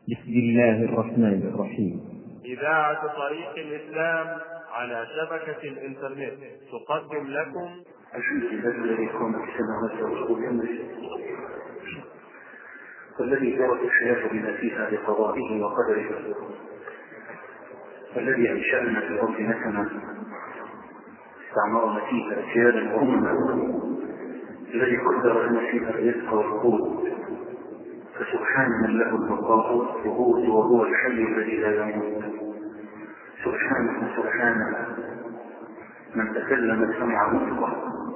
بسم الله الرحمن الرحيم إذاعة طريق الإسلام على شبكة الإنترنت تقدم لكم الحمد لله الذي قام بالسماوات والأرض بأمره والذي جرت الحياة بما فيها بقضائه وقدره والذي أنشأنا في الأرض نسما استعمرنا فيها أجيالا وأمما الذي قدر لنا فيها الرزق والقوت فسبحان من له البقاء والثبوت وهو الحي الذي لا يموت سبحانه سبحانه من تكلم سمع نطقه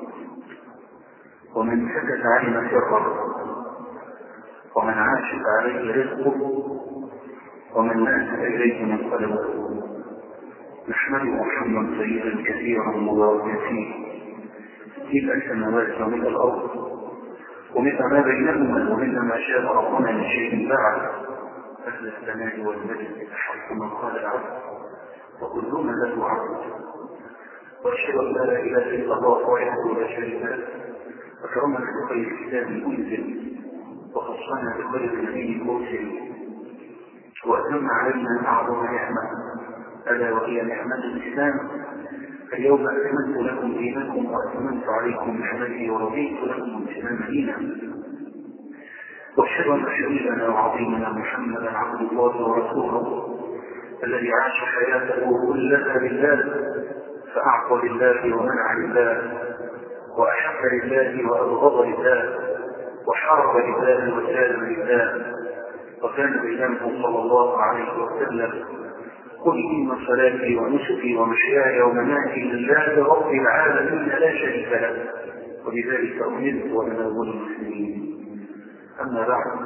ومن سكت علم سره ومن عاش عليه رزقه ومن مات اليه منقلبه نحمده حمدا طيبا كثيرا مباركا فيه ملء السماوات وملء الارض ومثل ما بينهما ومثل ما شاء ربنا من شيء بعد أهل الثناء والمجد أحق من قال العبد وكلنا له عبد وأشهد أن لا إله إلا الله وحده لا شريك له أكرمنا بخير كتاب أنزل وخصنا بخير نبي أرسل وأتم علينا أعظم نعمة ألا وهي نعمة الإسلام اليوم أكملت لكم دينكم وأتممت عليكم نعمتي ورضيت لكم الإسلام دينا وأشهد أن حبيبنا وعظيمنا محمدا عبد الله ورسوله الذي عاش حياته كلها لله فأعطى لله ومنع لله وأحب لله وأبغض لله وحارب لله وسالم لله وكان بينه صلى الله عليه وسلم قل إن صلاتي ونسكي ومحياي ومماتي لله رب العالمين لا شريك له ولذلك أمرت وأنا أول المسلمين أما بعد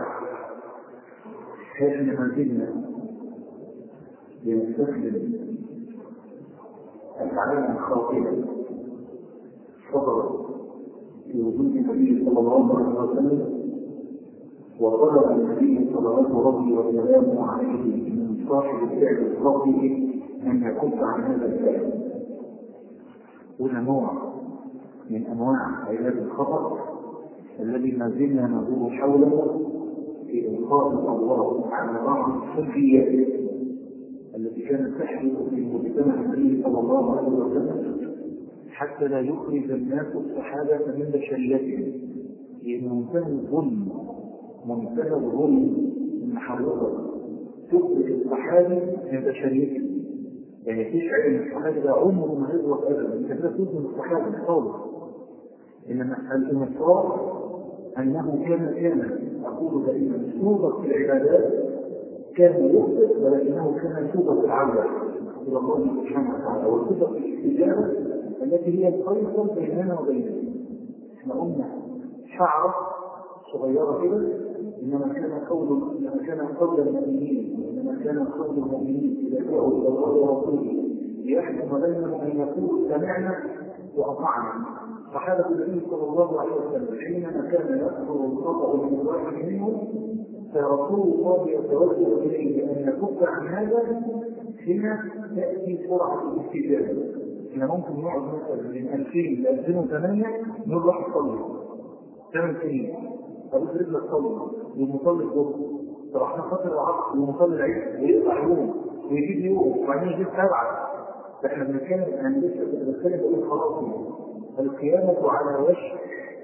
كان ما زلنا لنستخدم العالم الخاطئة صبرا في وجود النبي صلى الله عليه وسلم وطلب النبي صلوات ربي وسلامه عليه من صاحب الفعل الخاطئ ان يكف عن هذا الفعل هنا نوع من انواع علاج الخطا الذي ما زلنا ندور حوله في القاء الله على بعض السلبيات التي كانت تحدث في مجتمع النبي صلى الله عليه وسلم حتى لا يخرج الناس الصحابه من بشريتهم لان منتهى الظلم منتهى الظلم ان حضرتك تخرج الصحابي من بشريته يعني مفيش علم الصحابي ده عمره ما يغلط ابدا انت كده تظلم الصحابي خالص انما الانصاف انه كان كان اقول دائما سوبق في العبادات كان يخطئ ولكنه كان سوبق في العوده الى الله سبحانه وتعالى وسوبق في الاستجابه التي هي الفيصل بيننا وبينهم احنا قلنا شعره صغيره كده انما كان قول انما كان قول المؤمنين انما كان قول المؤمنين اذا دعوا الى الله ورسوله ليحكم بينهم ان يقولوا سمعنا واطعنا صحابه النبي صلى الله عليه وسلم حينما كان يذكر الخطا من الواحد منهم فرسول الله يتوجه اليه ان يكف عن هذا هنا تاتي سرعه الاستجابه احنا ممكن نقعد مثلا من 2000 ل 2008 نقول راح نصلي ثمان سنين ابوس رجلك صلي والمصلي الظهر طب احنا خاطر العصر ومصلي العيد ويقطع يوم ويجيب يوم وبعدين يجيب سبعه فاحنا بنتكلم انا لسه كنت بتكلم بقول خلاص القيامه على وشك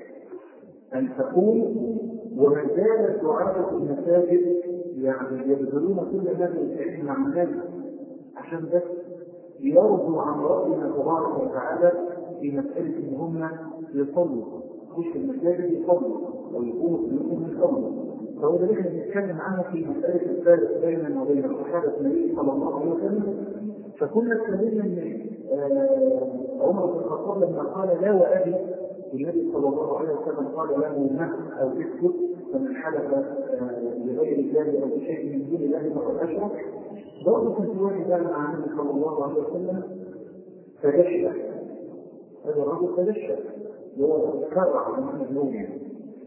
ان تقوم وما زالت دعاة المساجد يعني يبذلون كل هذه العلم مع الناس عشان بس يرضوا عن ربنا تبارك وتعالى في مسألة إن هم يصلوا مش المساجد يصلوا أو يقوموا في اليوم يصلوا فهو ده اللي احنا بنتكلم عنه في مسألة الفارق بيننا وبين صحابة النبي صلى الله عليه وسلم فكنا اتكلمنا ان عمر بن الخطاب لما قال لا وابي النبي صلى الله عليه وسلم قال له نهب او اسكت فمن حلف لغير الله او بشيء من دون الله فقد اشرك برضه كان في واحد قال مع النبي صلى الله عليه وسلم تدشى هذا الرجل تدشى هو كرع من المجنون يعني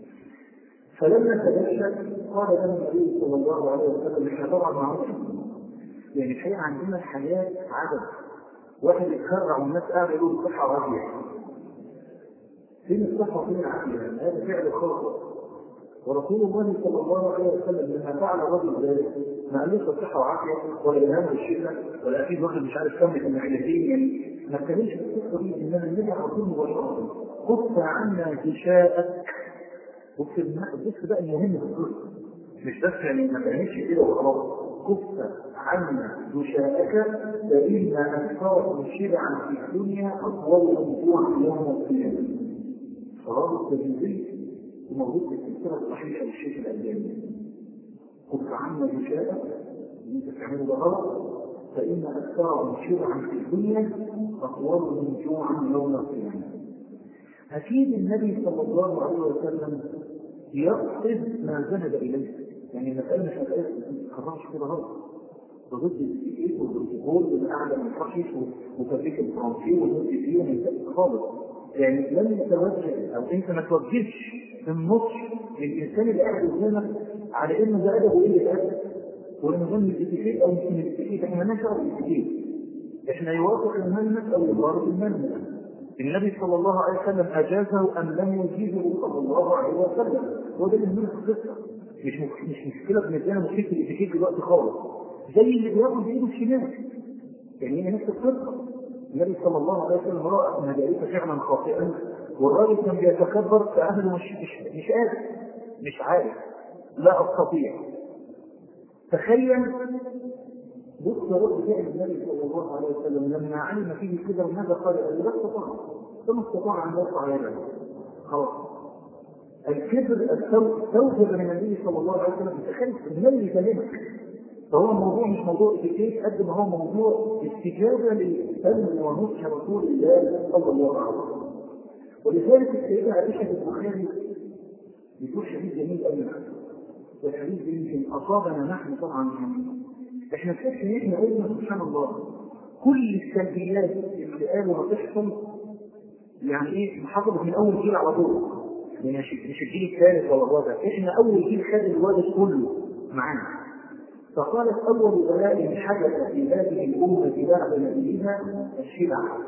فلما تدشى قال له النبي صلى الله عليه وسلم احنا طبعا معروف يعني الحقيقه عندنا الحياه عدد واحد يتكرع والناس قاعده يقول الصحه راضيه فين الصحه وفين العافيه؟ هذا فعل خاطئ ورسول الله صلى الله عليه وسلم لما فعل الرجل ذلك ما قالوش صحه وعافيه ولا الهام الشده ولا اكيد واخد مش عارف كم من العلاجين ما اتكلمش في القصه دي انما النبي على طول مباشره كف عنا غشاءك بص بص بقى المهم في القصه مش بس يعني ما تعملش كده وخلاص كف عنا غشاءك فإن أكثر شبعا في الدنيا أطول موضوع يوم القيامة صلاة التجويزي وموجود في السلسلة الصحيحة للشيخ الألباني كف عنا غشاءك اللي أنت بتعمله ده غلط فإن أكثر شبعا في الدنيا أطول من جوعا يوم القيامة أكيد النبي صلى الله عليه وسلم يقصد ما ذهب إليه يعني المسألة مش مسألة خلاص كده غلط ضد الاستيكيت والبروتوكول والقعدة من الحشيش وتفريق الفرنسي والنص فيه ومن خالص يعني لم يتوجه او انت ما توجهش في النص للانسان اللي قاعد قدامك على انه ده ادب وايه الادب ولا نظام الاتيكيت او مش من الاتيكيت احنا ما نشعر الاتيكيت احنا يوافق المنهج او يضارب المنهج النبي صلى الله عليه وسلم اجازه ام لم يجيزه صلى الله عليه وسلم وده اللي من القصه مش مش مشكله بالنسبه لنا مشكله الاتيكيت دلوقتي خالص زي اللي بياخد بايده الشمال يعني هي نفس القصه النبي صلى الله عليه وسلم راى مجالس فعلا خاطئا والراجل كان بيتكبر فاهله مش مش مش قادر مش عارف لا استطيع تخيل بص رد فعل النبي صلى الله عليه وسلم لما علم فيه كده ماذا قال قال لا استطاع ثم استطاع ان يرفع يده خلاص الكبر استوجب من النبي صلى الله عليه وسلم تخيل النبي يكلمك فهو الموضوع مش موضوع اتيكيت قد ما هو موضوع استجابه لفهم ونصح رسول الله صلى الله عليه وسلم ولذلك السيده عائشه في البخاري بتقول حديث جميل قوي والحديث ده يمكن اصابنا نحن طبعا احنا نحس ان احنا قلنا سبحان الله كل السلبيات اللي قالوا هتحصل يعني ايه محافظه من اول جيل على طول مش مش الجيل الثالث ولا الرابع احنا اول جيل خد الوادي كله معانا فقالت اول بلاء حدث في هذه الامه بعد نبيها الشبع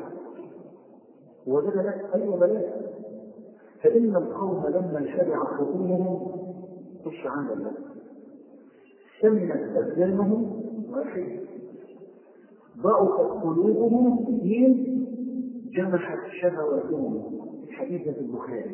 وده بلاء اي بلاء فان القوم لما شبع خطونهم خش عند الله سمت ابدانهم واحد ضعفت قلوبهم اثنين جمحت شهواتهم الحديث في البخاري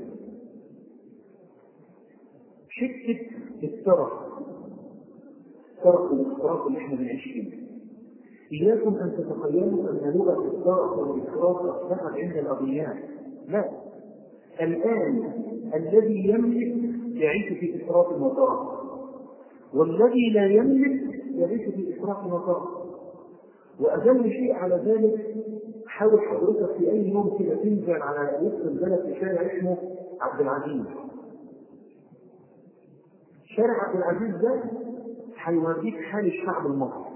شدة الترف الترف والاختراق اللي احنا بنعيش فيه إياكم أن تتخيلوا أن لغة الترف والإفراط أصبحت عند الأغنياء لا الآن الذي يملك يعيش في إفراط وطرف والذي لا يملك يعيش في إفراط وطرف وأدل شيء على ذلك حاول حضرتك في أي يوم كده تنزل على وسط البلد في شارع اسمه عبد العزيز شارع عبد العزيز ده هيوريك حال الشعب المصري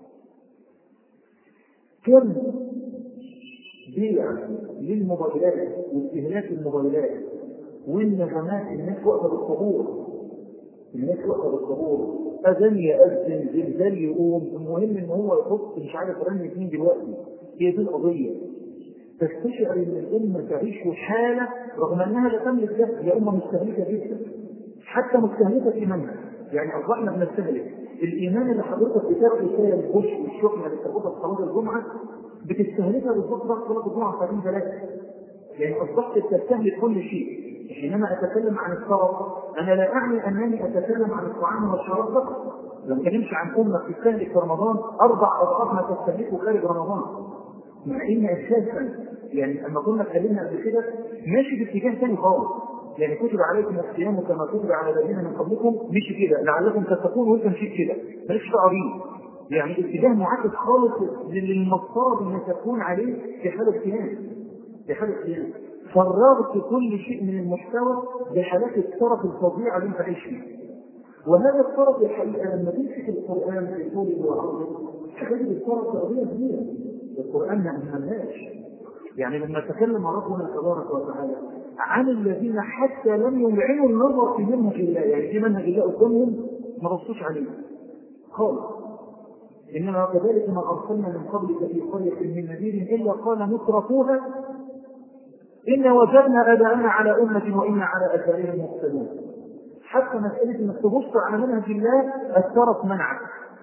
كم بيع للموبايلات واستهلاك الموبايلات والنغمات الناس واقفه بالطابور الناس واقفه بالطابور اذان يأذن زلزال يقوم المهم ان هو يحط مش عارف رن مين دلوقتي هي دي القضيه تستشعر ان الامه تعيش حاله رغم انها لا تملك ده هي امه مستهلكه جدا حتى مستهلكه ايمانها يعني اصبحنا بنستهلك الايمان اللي حضرتك بتاخده فيها البش والشحنه اللي بتاخدها في صلاه الجمعه بتستهلكها بالظبط بعد صلاه الجمعه ساعتين ثلاثه يعني اصبحت بتستهلك كل شيء حينما اتكلم عن الطرف انا لا اعني انني اتكلم عن الطعام والشراب فقط ما بتكلمش عن امه بتستهلك في رمضان اربع اضعاف ما تستهلكه خارج رمضان مع ان اساسا يعني لما كنا اتكلمنا قبل كده ماشي باتجاه ثاني خالص يعني كتب عليكم الصيام كما كتب على الذين من قبلكم مشي كده لعلكم تتقون وانت مشيت كده مالكش دعوه بيه يعني اتجاه معاكس خالص للمفترض ان تكون عليه في حاله صيام في حاله صيام فرغت كل شيء من المحتوى بحالات الطرف الفظيعه اللي انت عايش فيها وهذا الطرف الحقيقه لما تمسك القران في طوله وعرضه تجد الطرف قضيه كبيره القران ما اهملهاش يعني لما تكلم ربنا تبارك وتعالى عن الذين حتى لم يمعنوا النظر في منهج الله يعني في منهج الله قدامهم ما بصوش عليه خالص انما كذلك ما ارسلنا من قبلك في قريه من نذير الا قال مترفوها ان وجدنا اباءنا على امه وانا على اثارهم مقتدون حتى مساله انك تبص على منهج الله اثرت منعك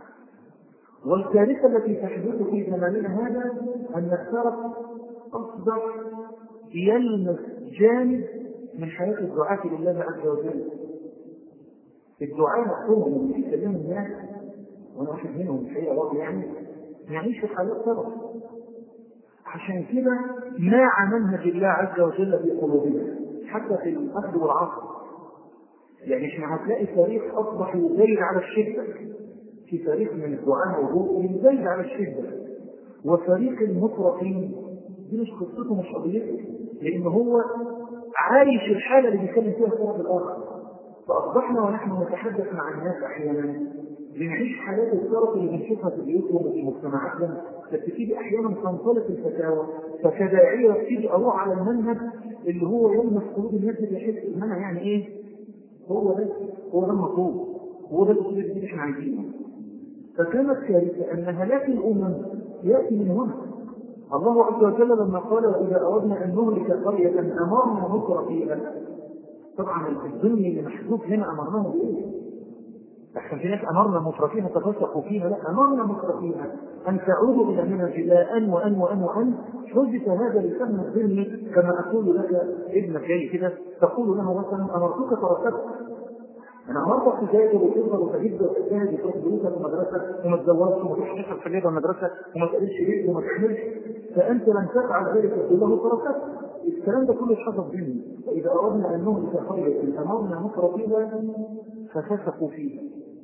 والكارثه التي تحدث في زماننا هذا ان الترف اصبح يلمس جانب من حياه الدعاة لله عز وجل الدعاء مفهوم لما بيكلموا الناس وانا واحد منهم الحقيقه برضه يعني يعيش في حالات ترف عشان كده ماع منهج الله عز وجل في قلوبنا حتى في الاخذ والعصر يعني احنا هتلاقي فريق اصبح يزايد على الشده في فريق من الدعاء موجود يزايد على الشده وفريق المطرقين دي مش قصته مش قضيته لان هو عايش الحاله اللي بيتكلم فيها الطرف الاخر فاصبحنا ونحن نتحدث مع الناس احيانا بنعيش حالات الطرف اللي بنشوفها في بيوتهم وفي مجتمعاتنا فبتبتدي احيانا تنطلق الفتاوى فكداعيه ابتدي اروح على المنهج اللي هو يلمس قلوب الناس اللي يحس ان انا يعني ايه هو ده هو ده المطلوب هو ده الاسلوب اللي احنا عايزينه فكانت كارثه ان هلاك الامم ياتي من هنا الله عز وجل لما قال واذا اردنا ان نهلك قريه امرنا مكر فيها طبعا الظلم اللي محذوف هنا امرناه بايه؟ احسن في ناس امرنا مترفيها تفسقوا فيها لا امرنا مترفيها ان تعودوا الى منهج الله ان وان وان وان حدث هذا لفهم الظلم كما اقول لك ابنك جاي كده تقول له مثلا امرتك تركتك انا امرتك تجاهد وتفضل وتجد وتجاهد وتروح دروسك في المدرسه وما تتزوجش وما تروحش تشرب في الليل المدرسه وما تقابلش بيت وما تعملش فانت لم تفعل ذلك كله تركت الكلام ده كله حصل ظلمي واذا اردنا ان نهلك قريه امرنا مترفيها ففسقوا فيها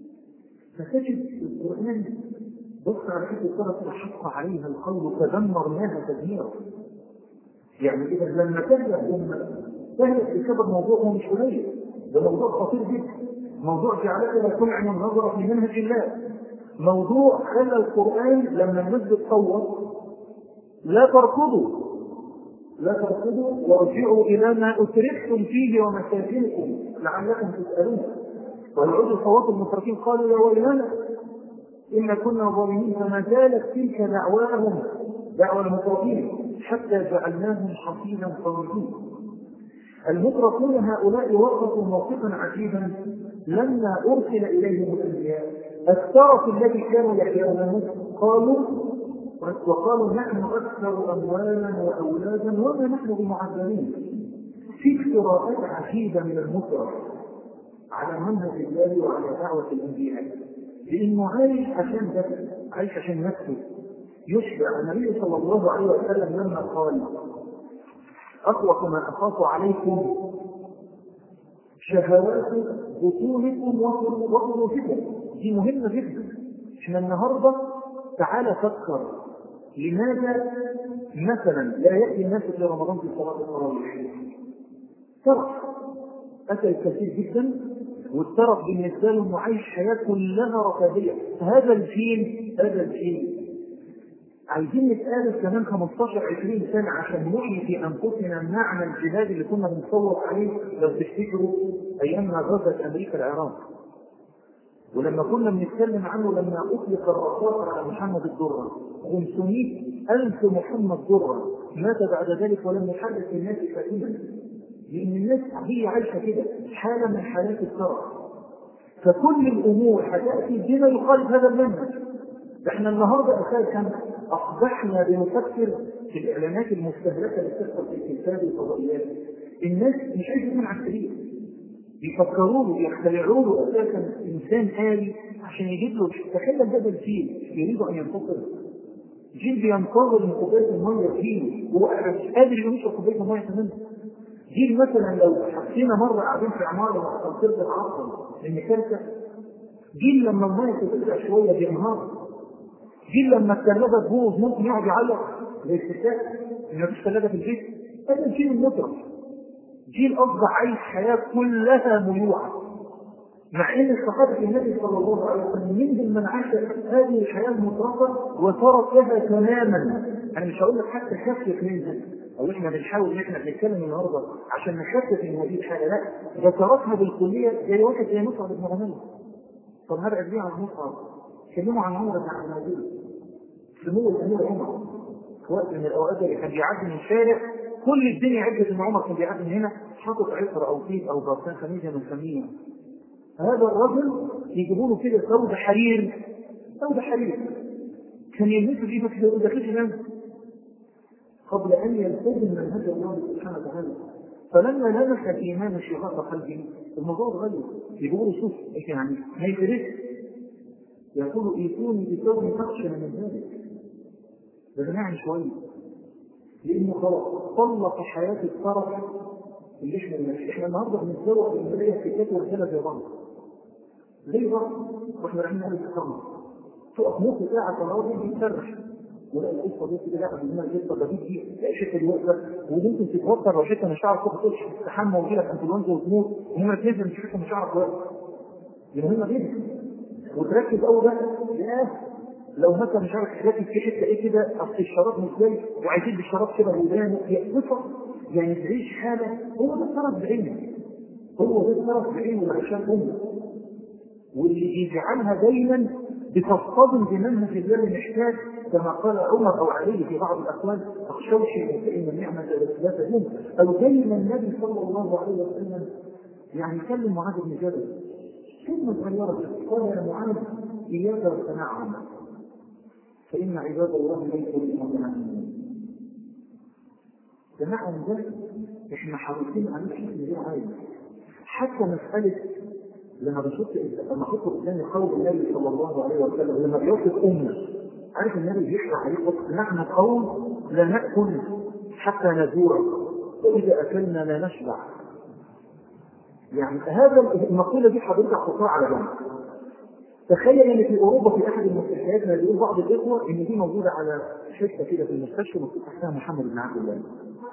فتجد القرآن بص على حته الطرف حق عليها القول فدمرناها تدميرا يعني إذا لما تهلك أمة تهلك بسبب موضوع هو مش قليل ده موضوع خطير جدا موضوع جعلك لا تمعن النظر في منهج الله موضوع خلى القرآن لما الناس بتصوت لا تركضوا لا تركضوا وارجعوا إلى ما أتركتم فيه ومساكنكم لعلكم تسألون والعود صواب المتركين قالوا يا ويلنا إن كنا ظالمين فما زالت تلك دعواهم دعوى المترفين حتى جعلناهم حصيدا خالدين المترفون هؤلاء وقفوا موقفا عجيبا لما أرسل إليهم الأنبياء الترف الذي كانوا يحيونه قالوا وقالوا نحن أكثر أموالا وأولادا وما نحن بمعذبين في افتراءات عجيبة من المترف على منهج الله وعلى دعوة الأنبياء لأنه عايش عشان ده عايش عشان نفسه يشبع النبي صلى الله عليه وسلم لما قال أخوف ما أخاف عليكم شهوات بطونكم وفروجكم دي مهمة جدا احنا النهارده تعالى فكر لماذا مثلا لا يأتي الناس في رمضان في صلاة التراويح؟ ترك أتى الكثير جدا والترف بالنسبه له انه عايش حياه كلها رفاهيه هذا الجيل هذا الجيل عايزين نتقابل كمان 15 20 سنه عشان نحيي في انفسنا معنى الجهاد اللي كنا بنصور عليه لو تفتكروا ايام ما غزت امريكا العراق ولما كنا بنتكلم عنه لما اطلق الرصاص على محمد الدره 500 الف محمد دره مات بعد ذلك ولم يحدث الناس كثيرا لأن الناس هي عايشة كده حالة من حالات الترف فكل الأمور هتأتي بما يخالف هذا المنهج احنا النهارده اساسا اصبحنا بنفكر في الاعلانات المستهلكه اللي بتحصل في التلفاز والفضائيات الناس مش عايزه تكون على السرير بيفكروا له بيخترعوا له اساسا انسان آلي عشان يجيب له تخيل هذا الجيل يريد ان ينتصر جيل بينتظر من كوبايه الميه تجيله هو مش قادر يشرب كوبايه الميه تماما جيل مثلا لو حسينا مره قاعدين في عماره وتنطيط العصر ان كارثه جيل لما الميه تتقطع شويه بينهار جيل لما الثلاجه تبوظ ممكن يقعد يعيط زي الستات ان مفيش ثلاجه في البيت هذا الجيل المطرف جيل اصبح عايش حياه كلها ميوعه مع ان الصحابه النبي صلى الله عليه وسلم منهم من عاش هذه الحياه المطرفه وترك لها تماما انا مش هقول لك حتى خفف منها او احنا بنحاول ان احنا بنتكلم النهارده عشان نخفف من هذه الحاله لا ده تركها بالكليه زي واحد زي مصعب بن عمير طب هبعد ليه عن مصعب؟ كلموا عن عمر بن عبد العزيز سمو الامير عمر في وقت من الاوقات اللي كان بيعدي من شارع كل الدنيا عرفت ان عمر كان بيعدي من هنا حاطط عطر او طيب او برفان خميس من سميه هذا الرجل يجيبوا له كده ثوب حرير ثوب حرير كان يلبسه فيه بس لو دخلش ينام قبل ان يلتزم منهج الله سبحانه وتعالى فلما لمس ايمان شقاق قلبه الموضوع اتغير يقول له شوف يعني ما يفرقش يقول ايتوني بثوب اخشى من ذلك ده جماعه شويه لانه خلاص طلق حياه الطرف اللي احنا بنمشي احنا النهارده بنتزوج بنلاقي ستات ورجاله زي بعض زي بعض واحنا رايحين نعمل تكرم تقف نص ساعه في الراجل بيتسرح ولاقي القصه دي كده لا بدنا القصه ده دي تلاقي شكل الوقفه وممكن تتوتر لو شكل مش عارف تاخد تستحمى ويجي لك انفلونزا وتموت وهم تنزل مش شكل مش عارف واقف دي مهمه جدا وتركز قوي بقى ياه لو مثلا مش عارف حاجات في حته ايه كده اصل الشراب مش زي وعايزين بالشراب كده ودانه هي قصه يعني تعيش حاله هو ده الطرف بعينه هو ده الطرف بعينه عشان امه واللي يجعلها دايما بتصطدم بمنهج الله محتاج كما قال عمر او علي في بعض الاقوال اخشوش فان النعمه لا تدوم او دايما النبي صلى الله عليه وسلم يعني كلم معاذ بن جبل كلمه صغيره قال يا معاذ اياك والتنعم فان عباد الله ليسوا بمتنعمين تنعم ده احنا حريصين عليه بشكل غير عادي حتى مساله لما بشوف لما كنت قدامي قول النبي صلى الله عليه وسلم لما بيوصف امه عارف النبي بيشرح عليه وقت نحن قوم لا ناكل حتى نزور واذا اكلنا لا نشبع يعني هذا المقوله دي حضرتك حطها على جنب تخيل ان في اوروبا في احد المستشفيات بيقول بعض الاخوه ان دي موجوده على حته كده في المستشفى مكتوب تحتها محمد بن عبد الله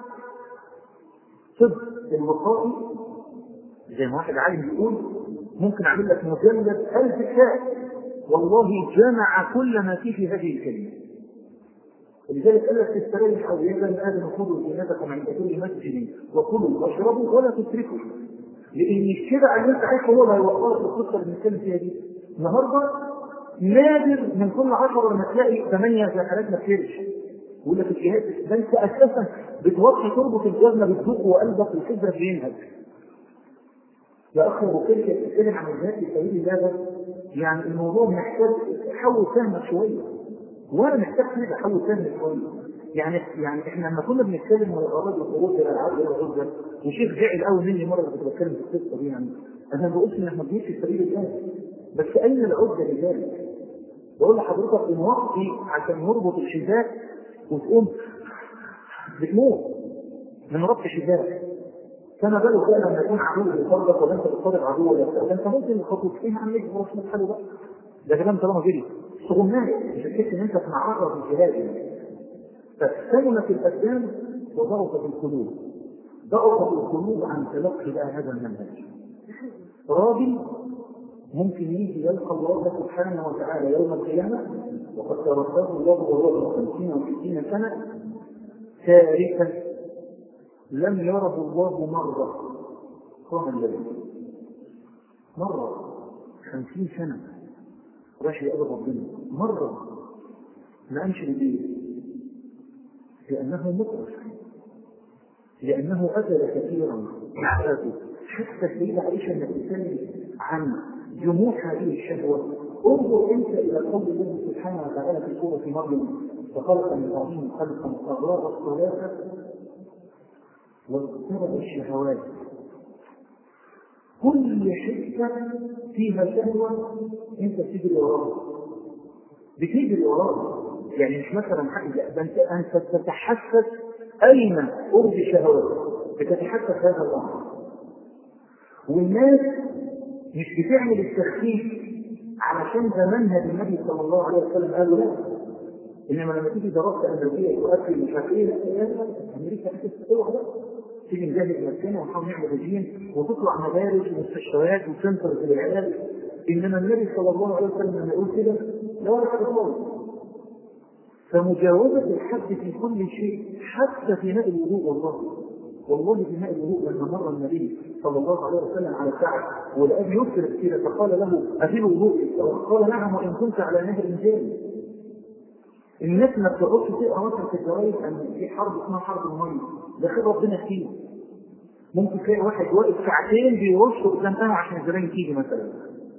طب الوقائي زي ما واحد عالم بيقول ممكن اعمل لك مجلد ألف كتاب والله جمع كل ما فيه في هذه الكلمة ولذلك قال لك تستريح أو يا بني آدم خذوا زينتكم عند كل مسجد وكلوا واشربوا ولا تسرفوا لأن الشبع اللي أنت عايشه هو اللي هيوقعك القصة اللي بنتكلم فيها دي النهارده نادر من كل عشرة لما تلاقي ثمانية زي حالات ما تفرش يقول لك الجهاز ده انت اساسا بتوطي تربط الجزمه بتدوق وقلبك وصدرك بينهج يا اخي ابو كيف بتتكلم عن الجهاد في سبيل الله ده يعني الموضوع محتاج حول فهمك شويه وانا محتاج كده احول فهمك شويه يعني يعني احنا لما كنا بنتكلم عن الاراضي والخروج الى الالعاب الى الغزه وشيخ زعل قوي مني مره كنت بتكلم في القصه دي يعني انا ما بقولش ان احنا بنمشي في سبيل الله بس اين العده لذلك؟ بقول لحضرتك ان وقتي عشان نربط الحذاء وتقوم بتموت من ربط الحذاء كما بالك بقى لما يكون عدو بيصدق ولا انت بتصادق عدو ولا بتاع ده انت ممكن خطوط فيها عمليه خلاص من حاله بقى ده كلام طالما جري صغنان مش هتحس ان انت في معرض الجهاد يعني فسلمت الابدان وضعفت القلوب ضعفت القلوب عن تلقي بقى هذا المنهج راجل ممكن يجي يلقى الله سبحانه وتعالى يوم القيامة وقد توفاه الله وهو من خمسين وستين سنة ثالثا لم يره الله مرة قام الليل مرة خمسين سنة راح يقابل ربنا مرة ما قامش بالليل لأنه مطرف لأنه أكل كثيرا حياته حتى السيدة عائشة لما تتكلم عن جموح هذه الشهوة انظر انت الى قول الله سبحانه وتعالى في سورة مريم فخلق من بعضهم خلقا فأضاء الصلاة واقترب الشهوات كل حته فيها شهوة انت بتجري وراها بتجري وراها يعني مش مثلا حاجة ده انت انت تتحسس اين قرب شهوات بتتحسس هذا الامر والناس مش بتعمل التخفيف علشان ده منهج النبي صلى الله عليه وسلم قالوا لا انما لما تيجي دراسه امريكيه تؤكد مش عارف ايه امريكا هتستوعب بقى تيجي نجهز نفسنا ونحاول نعمل رجيم وتطلع مدارس ومستشفيات وسنترز للعلاج انما النبي صلى الله عليه وسلم لما يقول كده لا ولا حاجه خالص فمجاوزة الحد في كل شيء حتى في ماء الوضوء والله والله في ماء الوضوء لما مر النبي صلى الله عليه وسلم على سعد والاب يسرق كده فقال له افي الوضوء قال نعم وان كنت على نهر جاري الناس ما بتقعدش تقرا مثلا في الجرايد ان في حرب اسمها حرب الميه ده خير ربنا فيه ممكن تلاقي واحد واقف ساعتين بيرش قدام قهوه عشان الزباين تيجي مثلا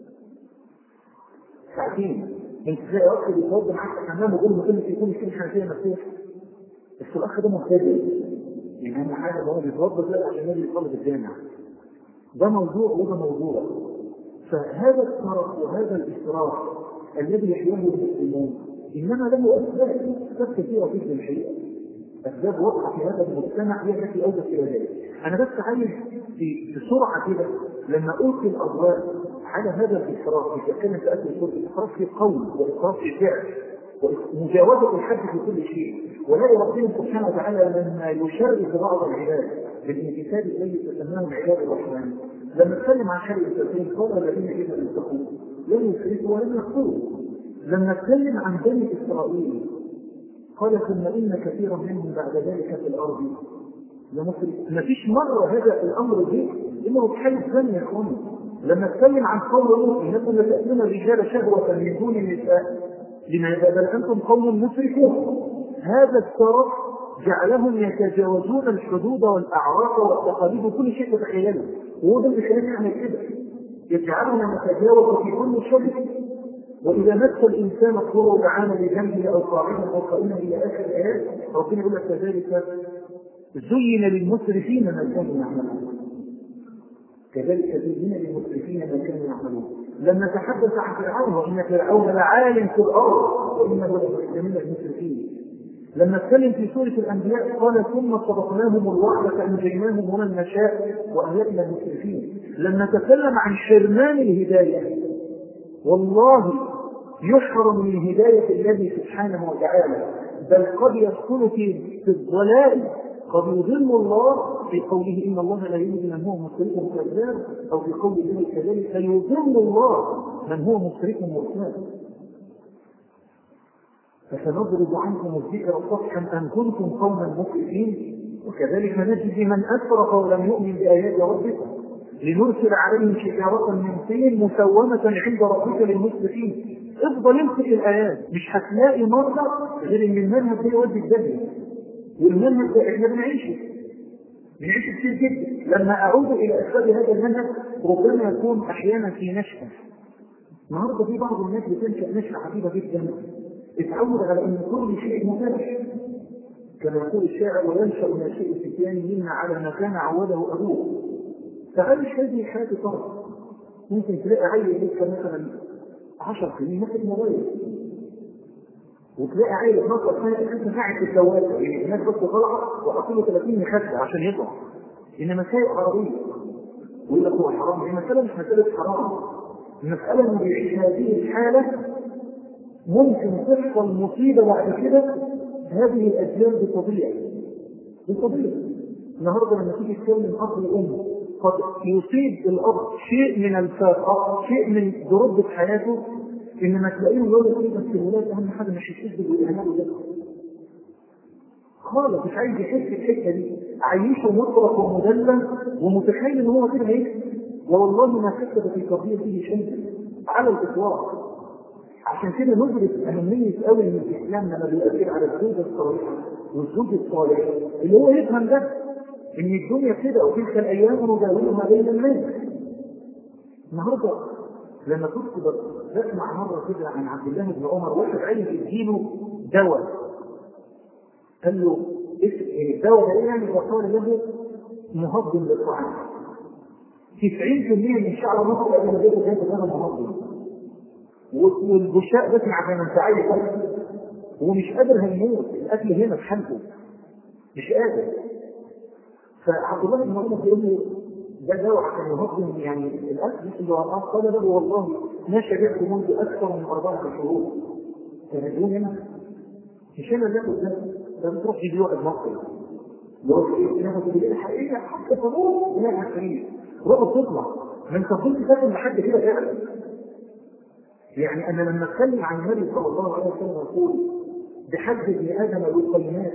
ساعتين ممكن تلاقي واحد بيتوضى معاك في الحمام ويقول له كل يكون في حنفيه مفتوحه بس الاخ ده مبتدئ يعني اهم حاجه هو بيتوضى دلوقتي عشان يجي يصلي في الجامع ده موضوع وده موضوع فهذا الصرف وهذا الاسراف الذي يحياه المسلمون انما له اسباب اسباب كثيره جدا الحقيقه اسباب واضحه في هذا المجتمع هي التي اودت الى ذلك انا بس عايز في بسرعه كده لما القي الاضواء على هذا الاسراف مش بتكلم في اكل الشرب الاسراف في القول واسراف في الفعل ومجاوزه الحد في كل شيء ولاقي ربنا سبحانه وتعالى لما يشرف بعض العباد بالامتثال الذي تسماه عباد الرحمن لما اتكلم عن حال التوحيد قال الذين اذا انتقوا لم يشركوا ولم يخطئوا لما اتكلم عن بني اسرائيل قال ثم ان كثيرا منهم بعد ذلك في الارض لمسرف ما فيش مره هذا الامر جه انه بحال الثاني يا اخواني لما اتكلم عن قوم لوط انكم لتاتون الرجال شهوه من دون النساء لماذا بل انتم قوم مسرفون هذا الترف جعلهم يتجاوزون الحدود والاعراف والتقاليد وكل شيء تتخيله وهو ده اللي خلاني نعمل كده يجعلنا نتجاوز في كل شيء واذا مس الانسان الضر دعانا لجنبه او قاعدا او قائما الى اخر الايات ربنا يقول لك كذلك زين للمسرفين ما كانوا يعملون كذلك زين للمسرفين ما كانوا يعملون لما تحدث عن فرعون وان فرعون لعال في الارض وانه لمن المسرفين لما اتكلم في سورة الأنبياء قال ثم صدقناهم الوعد فأنجيناهم ومن نشاء وأهلكنا المسرفين لما تكلم عن حرمان الهداية والله يحرم من هداية الله سبحانه وتعالى بل قد يسكن في في الضلال قد يضل الله في قوله ان الله لا يهدي من هو مسرف كذاب او في قول الله كذلك يضل الله من هو مسرف مرتاب فسنضرب عنكم الذكر صفحا ان كنتم قوما مسرفين وكذلك نجزي من اسرف ولم يؤمن بايات ربه لنرسل عليهم حجارة من طين مسومة عند ربك للمسرفين افضل امسك الايات مش هتلاقي مرة غير ان المنهج ده يودي الدنيا والمنهج ده احنا بنعيشه بنعيشه كتير جدا لما اعود الى اسباب هذا المنهج ربما يكون احيانا في نشأة النهارده في بعض الناس بتنشأ نشأة عجيبة جدا اتعود على ان كل شيء مباح كما يقول الشاعر وينشأ ناشئ الفتيان منا على ما كان عوده ابوه فعيش هذه الحياة طرف ممكن تلاقي عيل لسه مثلا 10 سنين ماسك موبايل وتلاقي عيل 12 سنه انت قاعد في الجوال يعني الناس بس طلعت وحطوا له 30 مخده عشان يطلع انما سايق عربيه ويقول لك هو حرام هي مساله مش مساله حرام المساله انه بيعيش هذه الحاله ممكن تحصل مصيبه بعد كده هذه الاجيال بطبيعه بطبيعه النهارده لما تيجي تكلم اب وام قد يصيب الاب شيء من الفاقه شيء من ضرب حياته انما تلاقيهم يقول لك ايه بس الولاد اهم حاجه مش يحس بالاهمال ده خالص مش عايز يحس الحته دي عايشه مطرق ومدلل ومتخيل ان هو كده هيكسب والله ما كسب في قضيه دي شيء على الاطلاق عشان كده ندرك اهميه قوي ان الاسلام لما بيؤثر على الزوجه الصالحه والزوج الصالح اللي هو يفهم ده ان الدنيا كده وتلك الايام نداولها بين الناس النهارده لما كنت بسمع مره كده عن عبد الله بن عمر واحد عايز يديله دواء قال له اسم الدواء ده يعني فقال له مهضم للطعام 90% من شعر مصر قبل ما جابوا جاب هذا مهضم والبشاء بسمع عشان انت عايز ومش قادر هيموت الاكل هنا في حالته مش قادر فعبد الله بن عمر بيقول له ده دواء عشان يهضم يعني الاكل اللي وراه قال له والله ما شبعت منذ اكثر من اربعه شهور تنادون هنا مش انا اللي اخد ده ده بتروح تجيب له المصري يروح ايه ياخد الحقيقه حتى تموت لا عشرين روح تطلع ما انت كنت فاكر لحد كده فعلا يعني انا لما اتكلم عن النبي صلى الله عليه وسلم يقول بحد ابن ادم لقيمات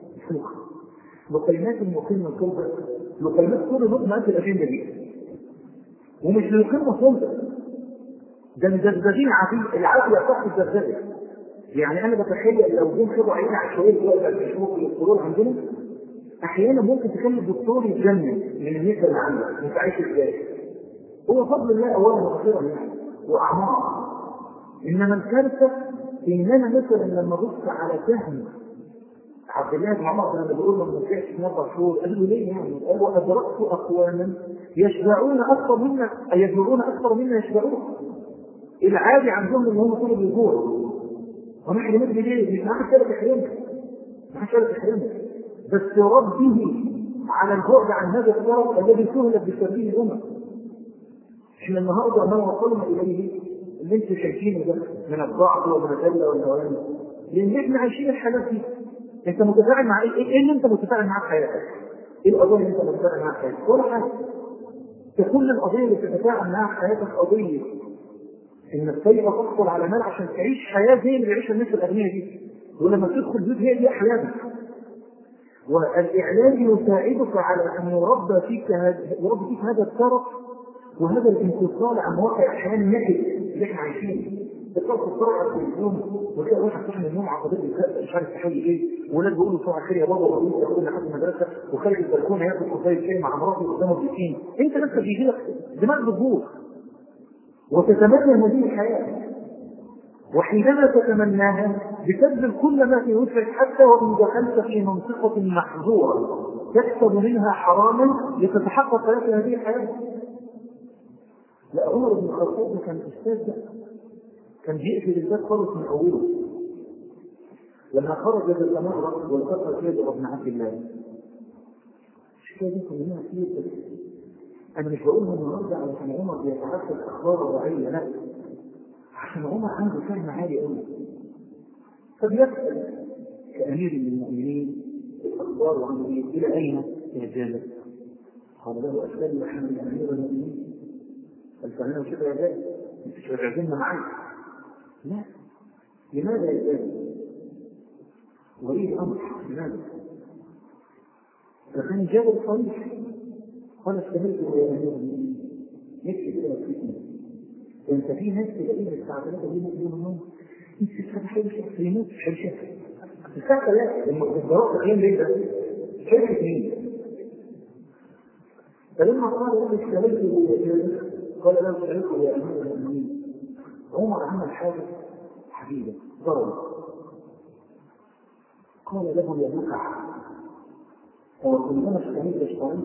لقيمات مقيم الصلبة لقيمات كل نقطة أنت الأجندة دي ومش ليقيم الصلبة ده مدغدغين عافية العافية تحت الدغدغة يعني أنا بتخيل لو جم خدوا عينة عشوائية دلوقتي على الشموخ الكورونا عندنا احيانا ممكن تخلي الدكتور يتجنن من النسبه اللي عندك انت عايش ازاي هو فضل الله اولا وخيرا يعني واعمار انما الكارثه اننا مثلا لما بص على سهم عبد الله بن عمر كان بيقول له ما نفعش في اربع شهور قال له ليه يعني؟ قال له ادركت اقواما يشبعون اكثر منا يجوعون اكثر منا يشبعون العادي عندهم ان هم طول بيجوعوا ونحن نمد ليه؟ مش معاك كده تحرمك معاك كده تحرمك بس ربه على البعد عن هذا الطرف الذي سهلت بسبيل الامم احنا النهارده ما وصلنا اليه اللي انتم شايفينه ده من الضعف ومن الذله والهوان لان احنا عايشين الحالات دي انت متفاعل مع ايه؟ ايه اللي انت متفاعل معاه في حياتك؟ ايه القضيه اللي انت متفاعل معاها في حياتك؟ ولا حاجه كل القضيه اللي بتتفاعل معاها في حياتك قضيه انك كيف تحصل على مال عشان تعيش حياه زي اللي بيعيشها الناس الاغنياء دي ولما تدخل بيوت هي دي احلامك والاعلام يساعدك على ان يربى فيك هذا يربي فيك هذا الترف وهذا الانفصال عن واقع الحياه النكد اللي احنا عايشينه تقعد تتفرج على التلفزيون وتلاقي واحد صاحي من النوم على قضيه الكأس مش عارف تحيي ايه ولاد بيقولوا صباح الخير يا بابا وابوك ياخدنا لحد المدرسه وخارج البلكونه ياكل كوبايه شاي مع مراته قدام البسين انت نفسك بيجي لك دماغ بتبوظ وتتمنى هذه الحياه وحينما تتمناها بتبذل كل ما في وسعك حتى وان دخلت في منطقه محظوره تكسب منها حراما لتتحقق لك هذه الحياه لا عمر بن الخطاب كان استاذ ده كان بيقفل الباب خالص من اوله لما خرج بالتمرد والتقى سيد بن عبد الله مش كده دي كلها كتير بس انا مش بقولها النهارده علشان عمر بيتعرف الاخبار الوضعيه لا عشان عمر عنده فهم عالي قوي فبيسال كامير للمؤمنين الاخبار وعنده ايه الى اين يجازف قال له اسلم محمد امير المؤمنين قال فانا مش يا جاي مش هتعزمنا معاك لا لماذا يزال ولي الامر لماذا فكان جاوب صريح قال استمرت يا امير المؤمنين نفسي كده وفيتني انت في ناس تلاقيه الساعه 3 دي ممكن النوم انت الساعه 11 يموت مش هيشوف الساعه 3 المخدرات تقييم ليه ده؟ شركه مين؟ فلما قال له استمرت يا قال له استمرت يا امير المؤمنين عمر عمل حاجة حبيبة ضرب قال له يا بكع هو كلما اشتهيت اشتريت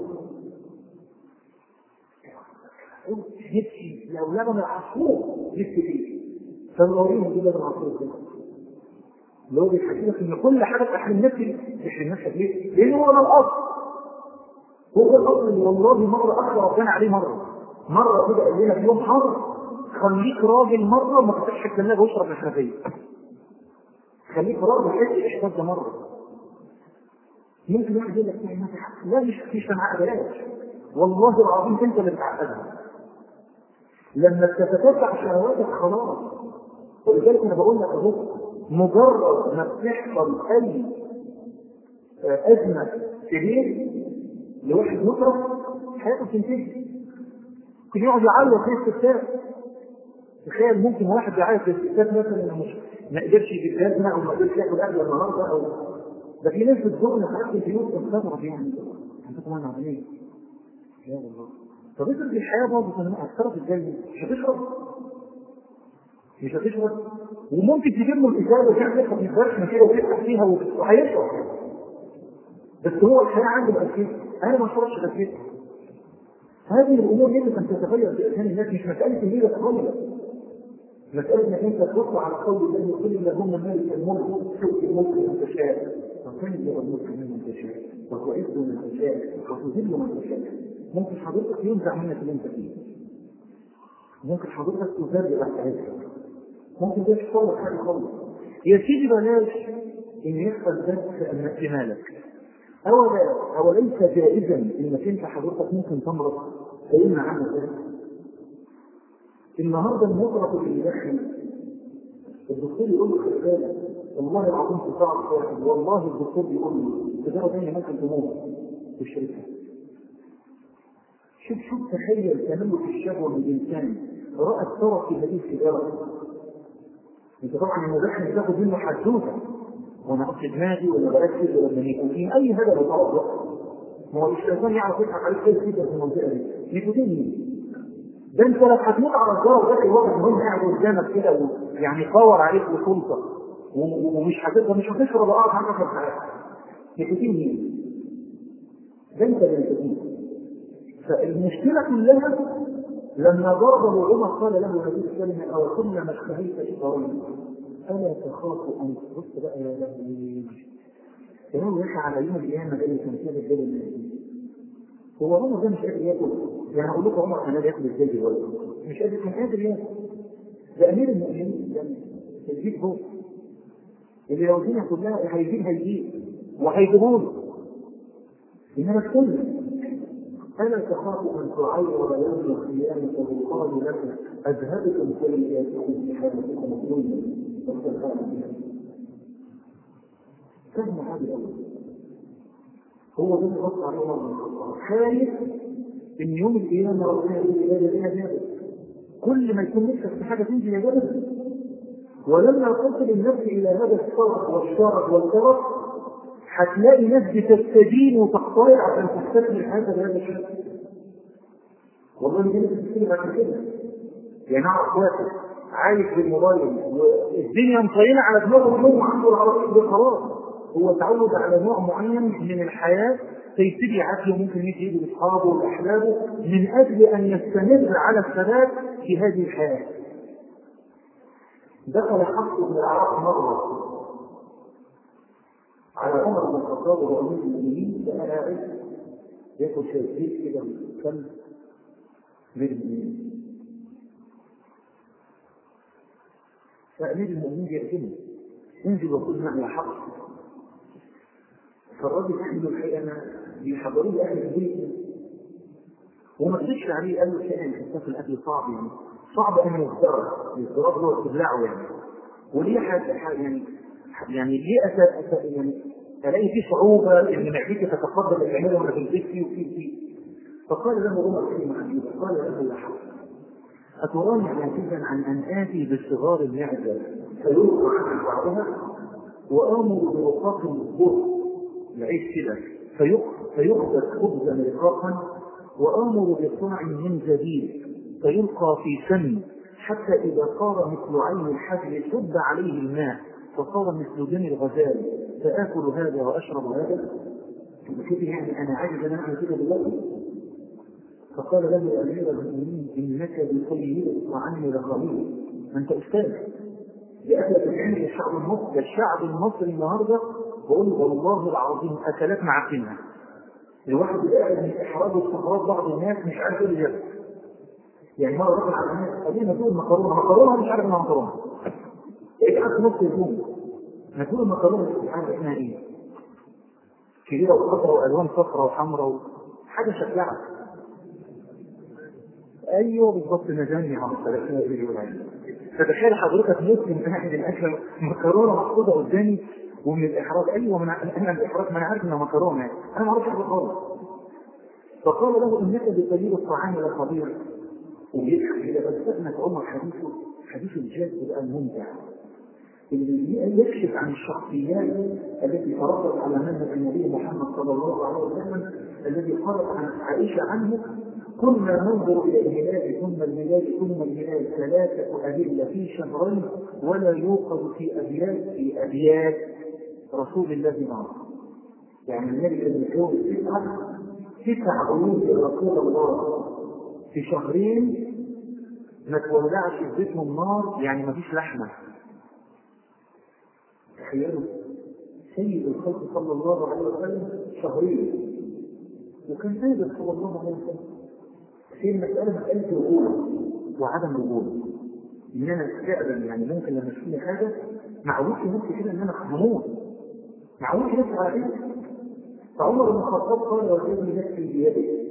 نفسي لو لبن العصفور نفسي فيه فنوريهم دي لبن العصفور كده اللي هو بيحكي لك ان كل حاجه تحرم نفسي تحرم نفسك ليه؟ لان هو ده الاصل هو الاصل اللي والله مره اخر ربنا عليه مره مره كده قال لنا في يوم حر خليك راجل مره وما تفتحش الثلاجه واشرب الحنفيه خليك راجل حس الاحساس ده مره ممكن واحد يقول لك ما لا مش مش معاك بلاش والله العظيم انت اللي بتعقدها لما تتتبع شهواتك خلاص ولذلك انا بقول لك اهو مجرد ما بتحصل اي ازمه كبير لواحد مطرف حياته تنتهي ممكن يقعد يعيط في الستات تخيل ممكن واحد يعيط في الستات مثلا انه مش ما قدرش يجيب جزمه او ما قدرش ياكل اكل النهارده او ده في ناس بتزورنا حاجات في البيوت بتستغرب يعني عندكم انا عاملين ايه؟ يا الله طب افرض الحياه برضه كان اثرت ازاي؟ مش هتشرب مش هتشرب وممكن تجيب له الازازه وتعمل لك الفرش كده وتفتح فيها وهيشرب بس هو الحياه عنده مأسية انا ما اشربش غير كده هذه الامور يجب ان تتغير في اذهان الناس مش مساله ان هي تتغير مساله انك انت تبص على قول الله يقول اللهم مالك الملك تؤتي الملك من تشاء وتنزع الملك من تشاء وتعز من تشاء وتذل من تشاء ممكن حضرتك ينزع منك اللي انت فيه ممكن حضرتك تزال تحت عزك ممكن ده يحصل لك حاجه خالص يا سيدي بلاش ان يحصل ده في مالك أولا أوليس جائزا إنك أنت حضرتك ممكن تمرض فإن عنك ذلك النهارده المطرف اللي يدخل الدكتور يقول له خلي بالك والله العظيم تساعد واحد والله الدكتور بيقول له تجاره تانية ممكن تموت في الشركه شوف شوف تخيل تملك الشهوه من الانسان راى الثرى في هذه السيجاره انت طبعا المدخن بتاخد منه حدوته وانا اقصد دماغي ولا بركز ولا نيكوتين اي هدف وخلاص ما هو الشيطان يعرف يضحك عليك كويس جدا في المنطقه دي نيكوتين مين؟ ده انت لو هتموت على الجرس ده الواحد مهم قاعد قدامك كده ويعني يصور عليك بسلطه و- ومش هتقدر مش هتشرب اه حاجه في الحياه نيكوتين مين؟ ده انت اللي نيكوتين فالمشكله كلها لما ضربه عمر قال له هذه الكلمه او كلما اشتهيت اشتريت الا تخاف ان تبص بقى يا لهوي يا هو يا على يوم القيامه ده اللي كان فيه الرجال هو عمر ده مش قادر ياكل يعني اقول لكم عمر كان قادر ياكل ازاي دلوقتي مش قادر كان قادر ياكل ده امير المؤمنين يعني الجيب هو اللي لو الدنيا كلها هيجيب هيجيب وهيجيبوا له انما الكل الا تخاف ان تعير يوم القيامه ويقال لك اذهبتم سيئاتكم في حالتكم الدنيا واسترخاء فيها فهم هذا الامر هو ده اللي غطى عليه عمر بن الخطاب خايف ان يوم القيامه ربنا يقول لي يا جابر كل ما يكون نفسك في حاجه تنزل يا جابر ولما تصل النفس الى هذا الصرف والشرف والكرف هتلاقي ناس بتستدين وتقطيع عشان تستكمل حياتها بهذا الشكل والله دي بتستكمل عشان كده يعني اعرف واحد عايش بالموبايل والدنيا مطينه على دماغه وهو عنده العربيه ده خلاص هو تعود على نوع معين من الحياه فيبتدي عقله ممكن يجي يجي لاصحابه ولاحبابه من اجل ان يستمر على الثبات في هذه الحياه. دخل حفص بن العراق مره على عمر بن الخطاب وهو امير المؤمنين فانا قاعد ياكل شاي كده وكلب امير المؤمنين فامير المؤمنين يأتيني انزل وخذ معي يا حفص فالراجل يحمل الحقيقه انا بيحضروا لي اهل البيت وما كذبش عليه قال له شيء انت الاكل صعب يعني صعب ان يصدر يصدره هو تبلعه يعني وليه حاجه يعني يعني ليه أس... أس... يعني الاقي فيه صعوبه ان معدتي تتقبل اللي بيعمله وانا في البيت فيه وفيه وفيه فقال له عمر كلمه عجيبه قال له يا حسن أتراني عاجزا عن أن آتي بصغار المعدة فيلقى عن بعضها وآمر برقاق البر العيش كده فيخبز خبزا رقاقا وآمر بصاع من زبيب فيلقى في سم حتى إذا صار مثل عين الحبل سد عليه الماء فصار مثل دم الغزال فآكل هذا وأشرب هذا كده يعني أنا عاجز أن أعمل كده دلوقتي فقال له أمير المؤمنين إنك بطيب الطعام لخبير ما أنت أستاذ لأهلك العلم الشعب المصري الشعب المصري النهارده بقول والله العظيم أكلات معفنة الواحد قاعد من إحراج واستغراب بعض الناس مش عارف إيه اللي جاب يعني مرة دخل على الناس قال لي نقول مكرونة مكرونة مش عارف إنها مكرونة إيه عارف نص اليوم نقول مكرونة مش عارف اسمها إيه كبيرة وخضراء وألوان صفراء وحمراء حاجة شكلها ايوه بالظبط نجاني على فتخيل حضرتك مسلم قاعد الاكل مكرونه محطوطه قدامي ومن الاحراج ايوه من انا الاحراج ما انا عارف انها مكرونه انا ما اعرفش حاجه خالص فقال له انك بطيب الطعام لخبير ويضحك كده بس استغنت عمر حديثه حديث الجاد بقى الممتع اللي يكشف عن الشخصيات التي تربت على منهج النبي محمد صلى الله عليه وسلم الذي قالت عن عائشه عنه كنا ننظر الى الهلال ثم الهلال ثم الهلال ثلاثه ادله في شهرين ولا يوقظ في ابيات في ابيات رسول الله نار يعني النبي كان متجوز تسعه تسع عيون لرسول الله في شهرين ما تولعش في بيتهم نار يعني ما فيش لحمه تخيلوا سيد الخلق صلى الله عليه وسلم شهرين وكان قادر صلى الله عليه وسلم في المسألة مسألة الرجولة وعدم الرجولة إن أنا فعلا يعني ممكن لما تشوفني حاجة معودش نفسي كده إن أنا هموت معودش نفسي على كده فعمر بن الخطاب قال والذي نفسي بيده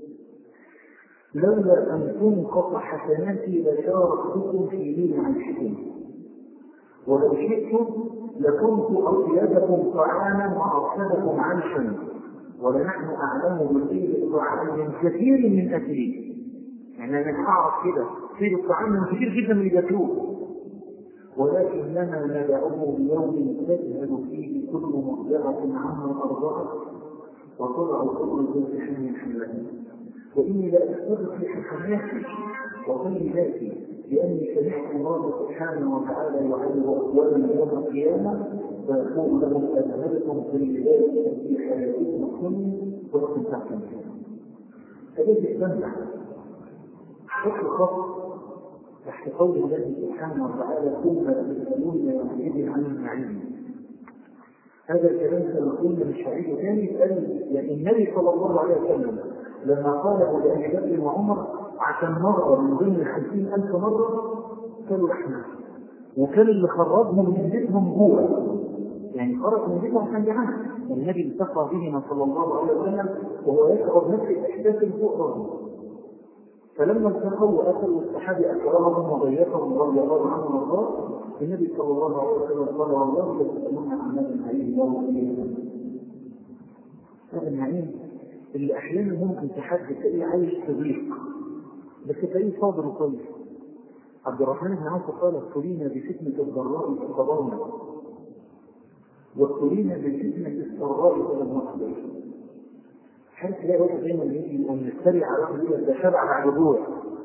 لولا أن تنقص حسناتي لشاركتكم في ليل عيشكم ولو شئت لكنت أطيبكم طعاما وأرشدكم عيشا ولنحن أعلم بطيب الطعام من كثير من أكله يعني أنا أعرف كده طيب الطعام من كثير جدا من اللي بياكلوه ولكننا ندعوه بيوم تذهب فيه كل مرضعة عما أرضعت وطلع كل ذات حمل حملها وإني لا أستغرق لحسناتي وطيباتي لأني سمعت الله سبحانه وتعالى يعلم أقوالا يوم القيامة فيقول لهم أذهبتم طيباتكم في حياتكم الدنيا واستمتعتم بها فليس استمتع حط خط تحت قول الله سبحانه وتعالى ثم تسألون يومئذ عن النعيم هذا الكلام سنقول مش هعيده تاني قال يعني النبي صلى الله عليه وسلم لما قاله لأبي بكر وعمر عشان مرة من ضمن خمسين ألف مرة كانوا لحمة وكان اللي خرجهم من بيتهم جوع يعني خرج من بيتهم كان جعان النبي التقى بهما صلى الله عليه وسلم وهو يشعر نفس الإحساس الفوق راسه فلما التقوا واكلوا الصحابه اكرمهم وضيفهم رضي الله عنهم وارضاه النبي صلى الله عليه وسلم قال والله لتسالون عن هذا النعيم يوم القيامه هذا النعيم اللي احيانا ممكن تحدث تلاقيه عايش في ضيق بس تلاقيه صابر وكويس عبد الرحمن بن عوف قال ابتلينا بفتنه الضراء فصبرنا وابتلينا بفتنه السراء فلم نصبر حيث تلاقي واحد دايما يجي ونتبع على واحد يقول ده شبع بعد جوع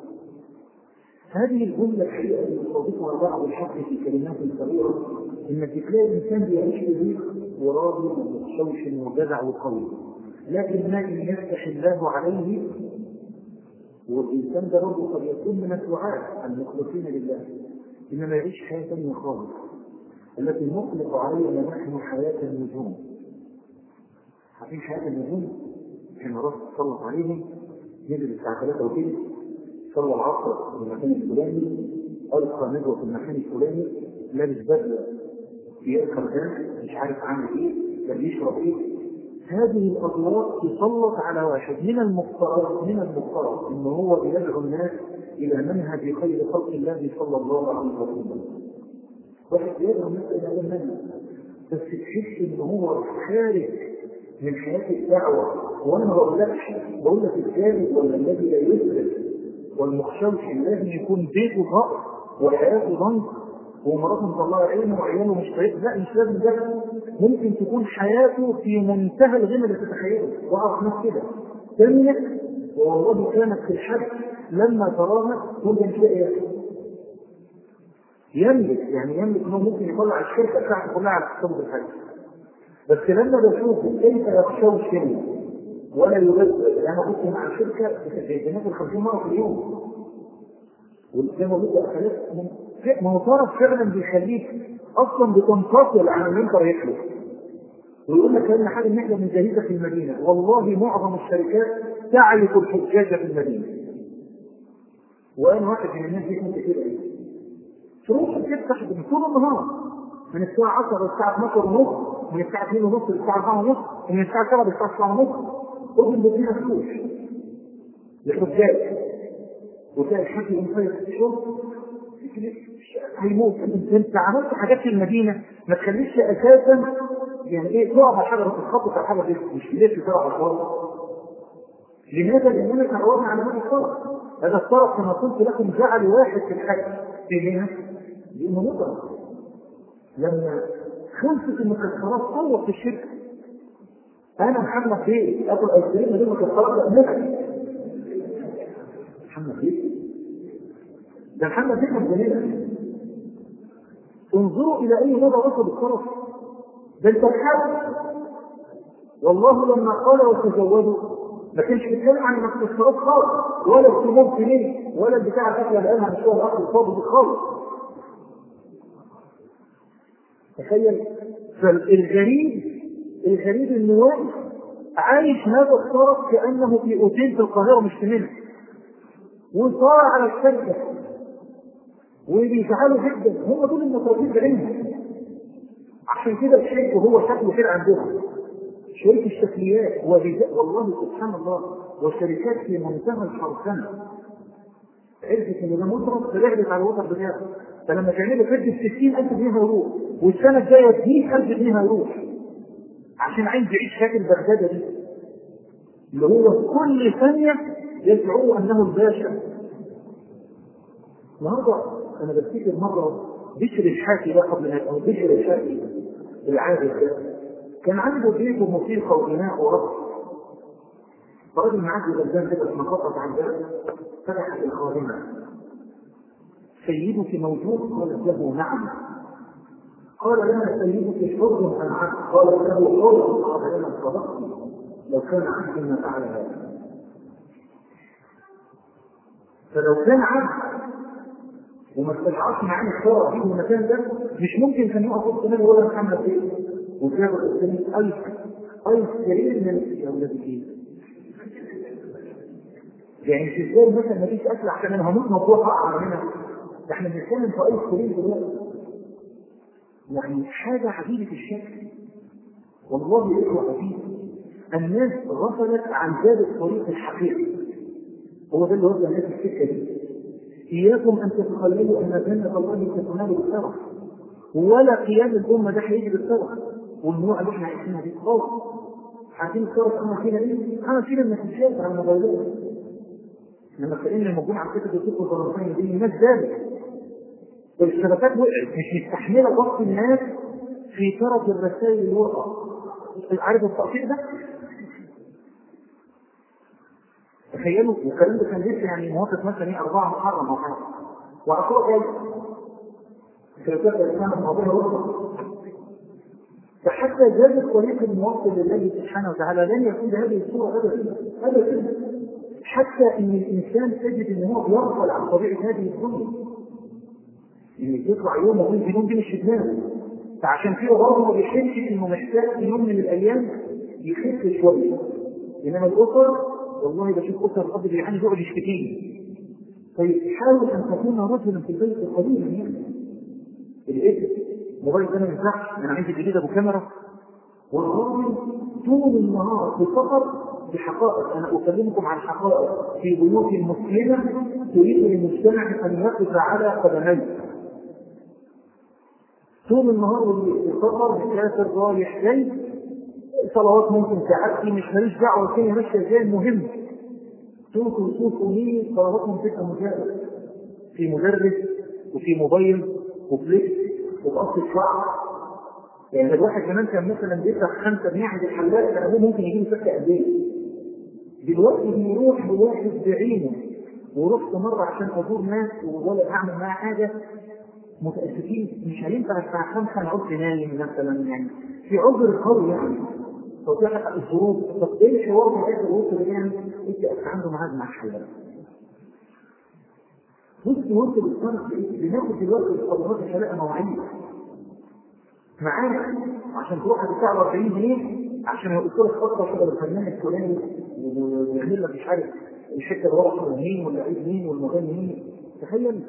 هذه الجمله الحقيقه اللي يستضيفها بعض الحق في كلمات صغيره انك تلاقي الانسان بيعيش في ضيق وراضي ومتشوش وجدع وقوي لكن ما ان يفتح الله عليه والانسان ده برضه قد يكون من الدعاء المخلصين لله انما يعيش حياه ثانيه خالص التي نطلق عليها نحن حياه النجوم عارفين حياه النجوم احنا راس تسلط عليهم نزل الساعه 3 وكده صلى العصر في المكان الفلاني القى ندوه في المكان الفلاني لابس بدله يركب ده مش عارف عامل ايه ده بيشرب ايه هذه الاضواء تسلط على واحد من المفترض من المفترض ان هو بيدعو الناس الى منهج خير خلق الله صلى الله عليه وسلم واحد بيدعو الناس الى هذا المنهج بس تحس ان هو خارج من حياه الدعوه وانا ما بقولكش بقول لك الثالث ولا الذي لا يسرق والمخشوش الذي يكون بيته ضغط وحياته ضنك ومراته مطلعه عينه وعياله مش طريق لا مش لازم ده ممكن تكون حياته في منتهى الغنى اللي تتخيله واعرف ناس كده ثانية والله كانت في الحج لما تراها ممكن تلاقي يملك يعني يملك انه ممكن يطلع الشركه بتاعته كلها على حسابه في الحج بس لما بشوفه كيف يخشوش ولا يبدل انا كنت مع الشركه بناكل 50 مره في اليوم وزي ما بقول اكلات ما هو طرف فعلا بيخليك اصلا بتنفصل عن اللي انت رايح له ويقول لك ان حاجه ان احنا بنجهزها في المدينه والله معظم الشركات تعرف الحجاج في المدينه وانا واحد من الناس دي كنت كده ايه تروح تفتح من طول النهار من الساعة 10 للساعة 12 ونص من الساعة 2 ونص للساعة 4 ونص ومن الساعة 7 للساعة 9 ونص ارجل بدينا فلوس للحجاج وتلاقي الحاج يقوم فايق الشرب هيموت انت عملت حاجات في المدينه ما تخليش اساسا يعني ايه تقع على حاجه تتخبط على حاجه مش ليه تقع على الارض لماذا؟ لاننا تعودنا على هذا الطرف هذا الطرف كما قلت لكم جعل واحد في الحج في هنا لانه مطرف لما خلصت المكسرات صوت في الشركه انا محمد بيه اكل ايس كريم بدون مكسرات لا محمد بيه ده محمد بيه مجننه انظروا الى اي مدى وصل الطرف ده انت الحاج والله لما قال وتزودوا ما كانش بيتكلم عن المكسرات خالص ولا السموم سنين ولا البتاع الاكل اللي قالها مش هو الاكل الفاضي دي خالص تخيل فالغريب الغريب انه واقف عايش هذا الطرف كانه في اوتيل في القاهره مش في منى وصار على الشركه وبيزعلوا جدا هم دول المتربين بعينهم عشان كده الشرك وهو شكله كده عندهم شرك الشكليات والله سبحان الله والشركات في منتهى الحرفنه عرفت ان ده مطرب فرجعت على الوتر بتاعه فلما تعمل له فد 60000 جنيه هيروح والسنه الجايه 100000 جنيه هيروح عشان عايز يعيش شكل بغداده دي اللي هو كل ثانيه يدعوه انه الباشا النهارده انا بفتكر مره بشر الحاكي ده قبل ما يبقى بشر الحاكي العادل ده كان عنده بيته موسيقى وغناء ورقص فرجل معدي غلبان كده في منطقة عن ذلك فتحت الخادمة سيدك موجود قالت له نعم قال لها سيدك حر ام عبد قالت له حر قال لها صدقت لو كان عبد ما فعل هذا فلو كان عبد وما استشعرش معاه الشرع في المكان ده مش ممكن كان يقف وسط النبي ولا محمد ايه وجاب الثاني ايس ايس كريم من يا ولاد ايه يعني مش ازاي مثلا مفيش اكل عشان انا هموت مطروح اقع منها ده احنا بنتكلم في ايس كريم دلوقتي يعني حاجه عجيبه الشكل والله يقوى عجيب الناس غفلت عن ذلك الطريق الحقيقي هو ده اللي وصل الناس السكه دي إياكم أن تتخيلوا أن جنة الله ستنال بالثرى ولا قيام الأمة ده هيجي بالثرى والنوع اللي احنا عايشينها دي خالص عارفين الثرى عمل فينا إيه؟ عمل فينا المسجات على الموبايلات لما كأن الموجود على فكرة الطب والطرفين دي الناس زادت الشبكات وقعت مش مستحملة ضغط الناس في طرف الرسائل الورقة عارف التقطيع ده؟ تخيلوا والكلام ده كان لسه يعني موافق مثلا ايه أربعة محرم أو حاجة وأقول إيه؟ شركات الإسلام الماضية وصلت فحتى ذلك الطريق الموصل لله سبحانه وتعالى لن يكون هذه الصورة أبدا أبدا حتى إن الإنسان تجد إن هو بيغفل عن طبيعة هذه الدنيا إن يطلع يوم ويجي يوم دي مش في دماغه فعشان كده برضه ما بيحسش إنه محتاج في يوم من الأيام يخف شوية إنما الأسر والله بشوف أسر الأب بيعاني يقعد يشتكيني طيب حاول أن تكون رجلا في البيت قليلا يعني الابن موبايل ده ما ينفعش انا عندي جديد ابو كاميرا والراجل طول النهار في سفر بحقائق انا اكلمكم عن حقائق في بيوت مسلمه تريد للمجتمع ان يقف على قدميه طول النهار في سفر مسافر رايح جاي صلوات ممكن تعدي مش ماليش دعوه الدنيا ماشيه ازاي المهم صوت وصوت امين صلواتهم تبقى مجرد في مدرس وفي موبايل وفليكس وبقص الشعر يعني الواحد زمان كان مثلا بيدفع خمسة جنيه عند الحلاق كان ابوه ممكن يجيب سكة قد ايه؟ دلوقتي بيروح لواحد بعينه ورحت مرة عشان أزور ناس ولا أعمل معاه حاجة متأسفين مش هينفع الساعة 5 أنا قلت نايم مثلا يعني في عذر قوي يعني طب ده الظروف طب ايه الحوار بتاع الظروف اللي يعني انت عنده ميعاد مع الحلاق بص وانت بتصرف ايه؟ بناخد دلوقتي الصدمات الحلاقه مواعيد معانا عشان تروح هتدفع 40 جنيه عشان يقول لك خطه شغل الفنان الفلاني ويعمل لك مش عارف الحته اللي ورا مين واللعيب مين والمغني مين تخيل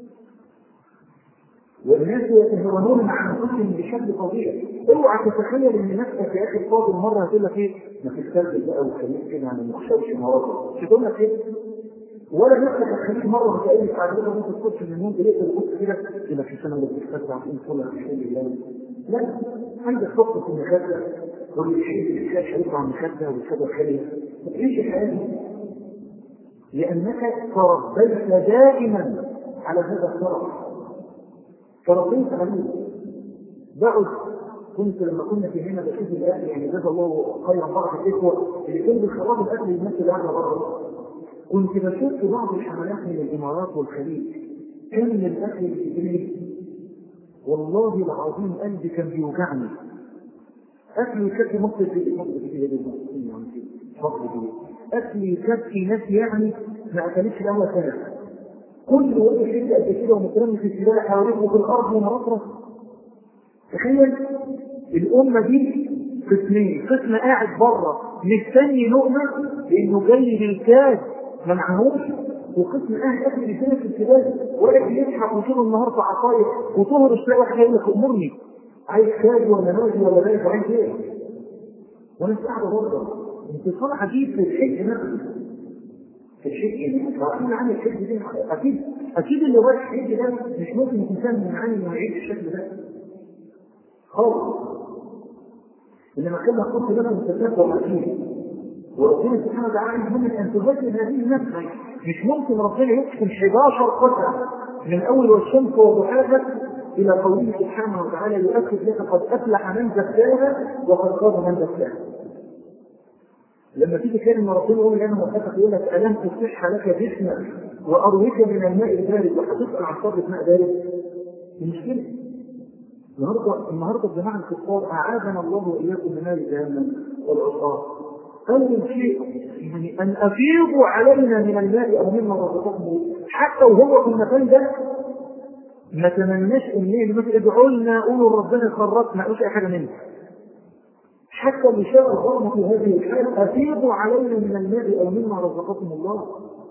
والناس يتهاونون مع انفسهم بشكل طبيعي اوعى تتخيل ان نفسك يا اخي الفاضل مره هتقول لك ايه ما تسترجل بقى وخليك كده يعني ما تخشوش مواقف مش هتقول لك ايه ولا نفسك هتخليك مره متألف على كده ممكن تخش من النوم تلاقي تبص كده يبقى في سنه اللي بتسترجع عشان كل الحين الله لا عندك خطه في المخده واللي يحب الانسان هيطلع من المخده والخده الخاليه ما تعيش الحياه دي لانك تربيت دائما على هذا الشرف تربيت عليه بعد كنت لما كنا في هنا بشوف الاكل يعني جزا الله خيرا بعض الاخوه اللي كانوا بيخرجوا الاكل للناس اللي قاعده بره كنت بشوف في بعض الحملات من الامارات والخليج كان من الاكل اللي في والله العظيم قلبي كان بيوجعني اكل يكفي مصر في مصر في مصر في اكل يكفي ناس يعني ما اكلتش الاول سنه كل واحد حته قد كده ومترمي في السلاح حواليه في الارض ومرطرة تخيل الامه دي قسمين قسم قاعد بره مستني لقمه لانه جاي بالكاد ما معهوش وقسم قاعد اكل لسانه في السلاح واقف يضحك وطول النهار في عصاير وطهر الشارع واحد يقول لك امرني عايز كاد ولا ناجي ولا بايت عايز ايه؟ وانا قاعد بره انتصار عجيب في الحج نفسه في الحج رايحين عن الحج دي اكيد اكيد اللي رايح الحج ده مش ممكن الانسان من عن انه يعيش الشكل ده خالص انما كما قلت لكم تتبع اكيد وربنا سبحانه وتعالى يهم ان تبين هذه النفس مش ممكن ربنا يقسم 11 قسم من اول والشمس وضحاها الى قوله سبحانه وتعالى يؤكد لك قد افلح من زكاها وقد خاب من دساها لما تيجي كلمة ربنا يقول لنا وحدك يقول لك ألم تصح لك جسمك وأرويك من الماء البارد وهتسأل عن شربة ماء بارد دي مشكلة النهارده النهارده الجماعة الكفار أعاذنا الله وإياكم من نار جهنم والعصاة أول شيء يعني أن أفيضوا علينا من الماء أو مما رزقكم حتى وهو في المكان ده ما تمناش ان مثلا ادعوا لنا قولوا ربنا خرجنا مش اي حاجه منه حتى اللي شاء الله في هذه الحال افيضوا علينا من الماء او مما رزقكم الله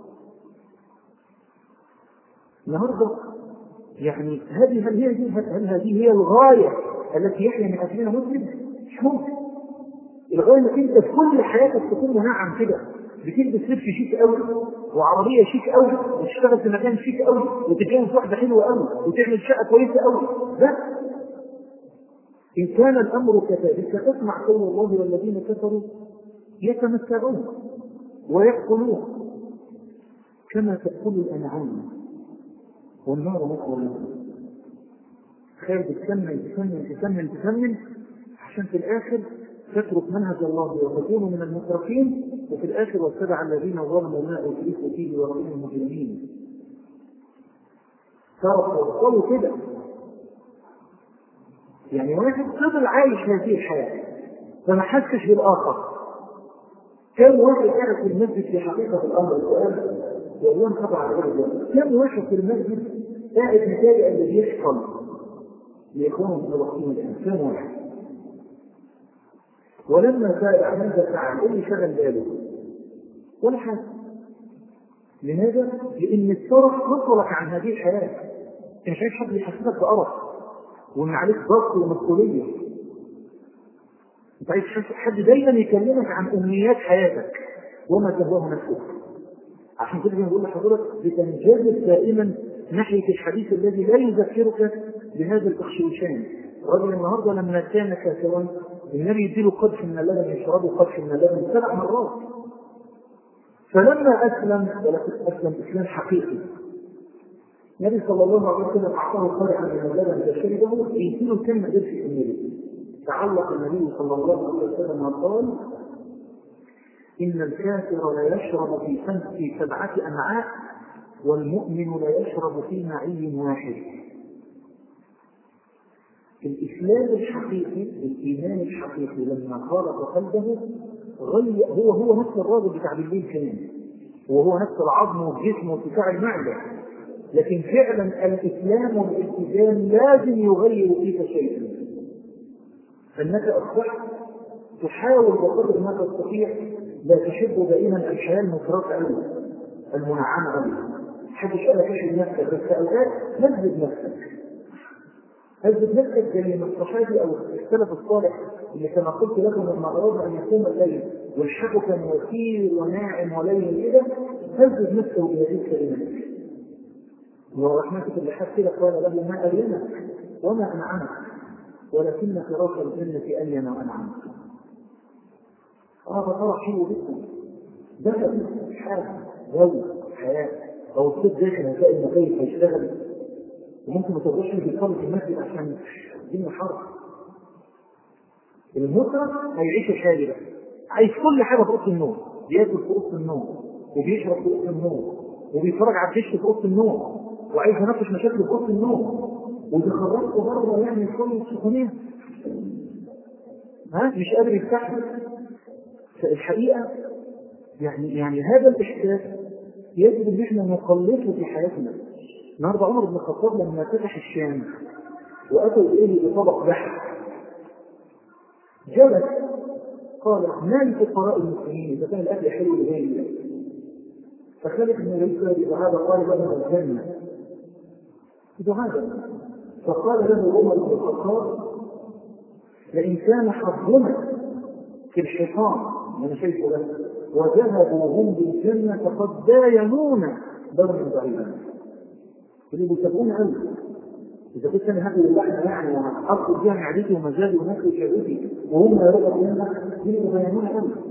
النهارده يعني هذه هل هي دي هل هذه هي الغايه التي يحيا من اجلها مسلم؟ مش ممكن الغايه انك انت في كل حياتك تكون منعم كده بتلبس لبس شيك قوي وعربيه شيك قوي وتشتغل في مكان شيك قوي وتتجوز واحده حلوه قوي وتعمل شقه كويسه قوي بس ان كان الامر كذلك فاسمع قول الله والذين كفروا يتمتعون ويأكلون كما تأكل الأنعام والنار مثوى لهم خير تكمل تكمل تكمل تكمل عشان في الآخر تترك منهج الله وتكون من المترفين وفي الآخر واتبع الذين ظلموا ما أتركوا فيه ورأيهم المجرمين صاروا وصلوا كده يعني واحد فضل عايش هذه الحياة فما حسش بالآخر كم واحد قاعد في المسجد في حقيقة الأمر السؤال وهو انقطع على غير كم واحد في المسجد قاعد متابع اللي بيحصل لإخوانهم الفلسطينيين الآن كم واحد ولما سأل ماذا فعل؟ اللي شغل باله ولا حاجة لماذا؟ لأن الطرف فصلك عن هذه الحياة أنت مش عايز حد يحسسك بقرف وإن عليك ضغط ومسؤولية أنت عايز حد دايما يكلمك عن أمنيات حياتك وما تهواه نفسك عشان كده بنقول لحضرتك بتنجذب دائما ناحية الحديث الذي لا يذكرك بهذا الأخشوشان الرجل النهارده لما كان كافرا النبي يديله قدح من اللبن يشربه قدح من اللبن سبع مرات فلما اسلم ولكن اسلم اسلام حقيقي النبي صلى الله عليه وسلم اعطاه قدحا من اللبن فشربه يديله كلمه قرش النبي تعلق النبي صلى الله عليه وسلم وقال ان الكافر لا يشرب في في سبعه امعاء والمؤمن لا يشرب في معي واحد الإسلام الحقيقي الإيمان الحقيقي لما خالط قلبه غير هو هو نفس الراجل بتاع بالليل كمان وهو نفس العظم والجسم وارتفاع المعدة لكن فعلا الإسلام والالتزام لازم يغير فيك شيئا فإنك أصبحت تحاول بقدر ما تستطيع لا تحب دائما الحياة المفرطة أوي المنعمة أوي محدش قال لك اشهد نفسك بس أوقات نزل نفسك هذب نفسك زي ما الصحابي او السلف الصالح اللي كما قلت لكم لما اراد ان يقوم الليل والشق كان وثير وناعم وليل كده هذب نفسه بهذه الكلمات ورحمتك اللي حس كده قال له ما ألينك وما أنعمك ولكن فراش الجنة ألين وأنعمك هذا ترى حلو جدا ده حاجة جو حياة أو الصوت داخل هتلاقي المكيف هيشتغل وممكن ما تقدرش بيصلي في المسجد عشان الدنيا حر المطرب هيعيش الحالي ده عايز كل حاجه في اوضه النوم بياكل في اوضه النوم وبيشرب في اوضه النوم وبيتفرج على الدش في اوضه النوم وعايز يناقش مشاكله في اوضه النوم وبيخرجه بره يعني كل السخونيه ها مش قادر يستحمل فالحقيقه يعني يعني هذا الاحساس يجب ان احنا نقلصه في حياتنا النهارده عمر بن الخطاب لما فتح الشام واتوا اليه بطبق بحر جلس قال ما لفقراء المسلمين اذا كان الاكل حلو لغيري فخالد بن الوليد هذا قال له الجنه هذا فقال له عمر بن الخطاب لئن كان حظنا في الحصان انا شايفه ده وذهبوا هم بالجنه فقد داينونا دورا بعيدا اللي بيسابقوني قوي اذا كنت انا هاكل اللحمه يعني وهاخد بيها معدتي ومزاجي وناكل شهوتي وهم يرغبوا منها دي يبينونا قوي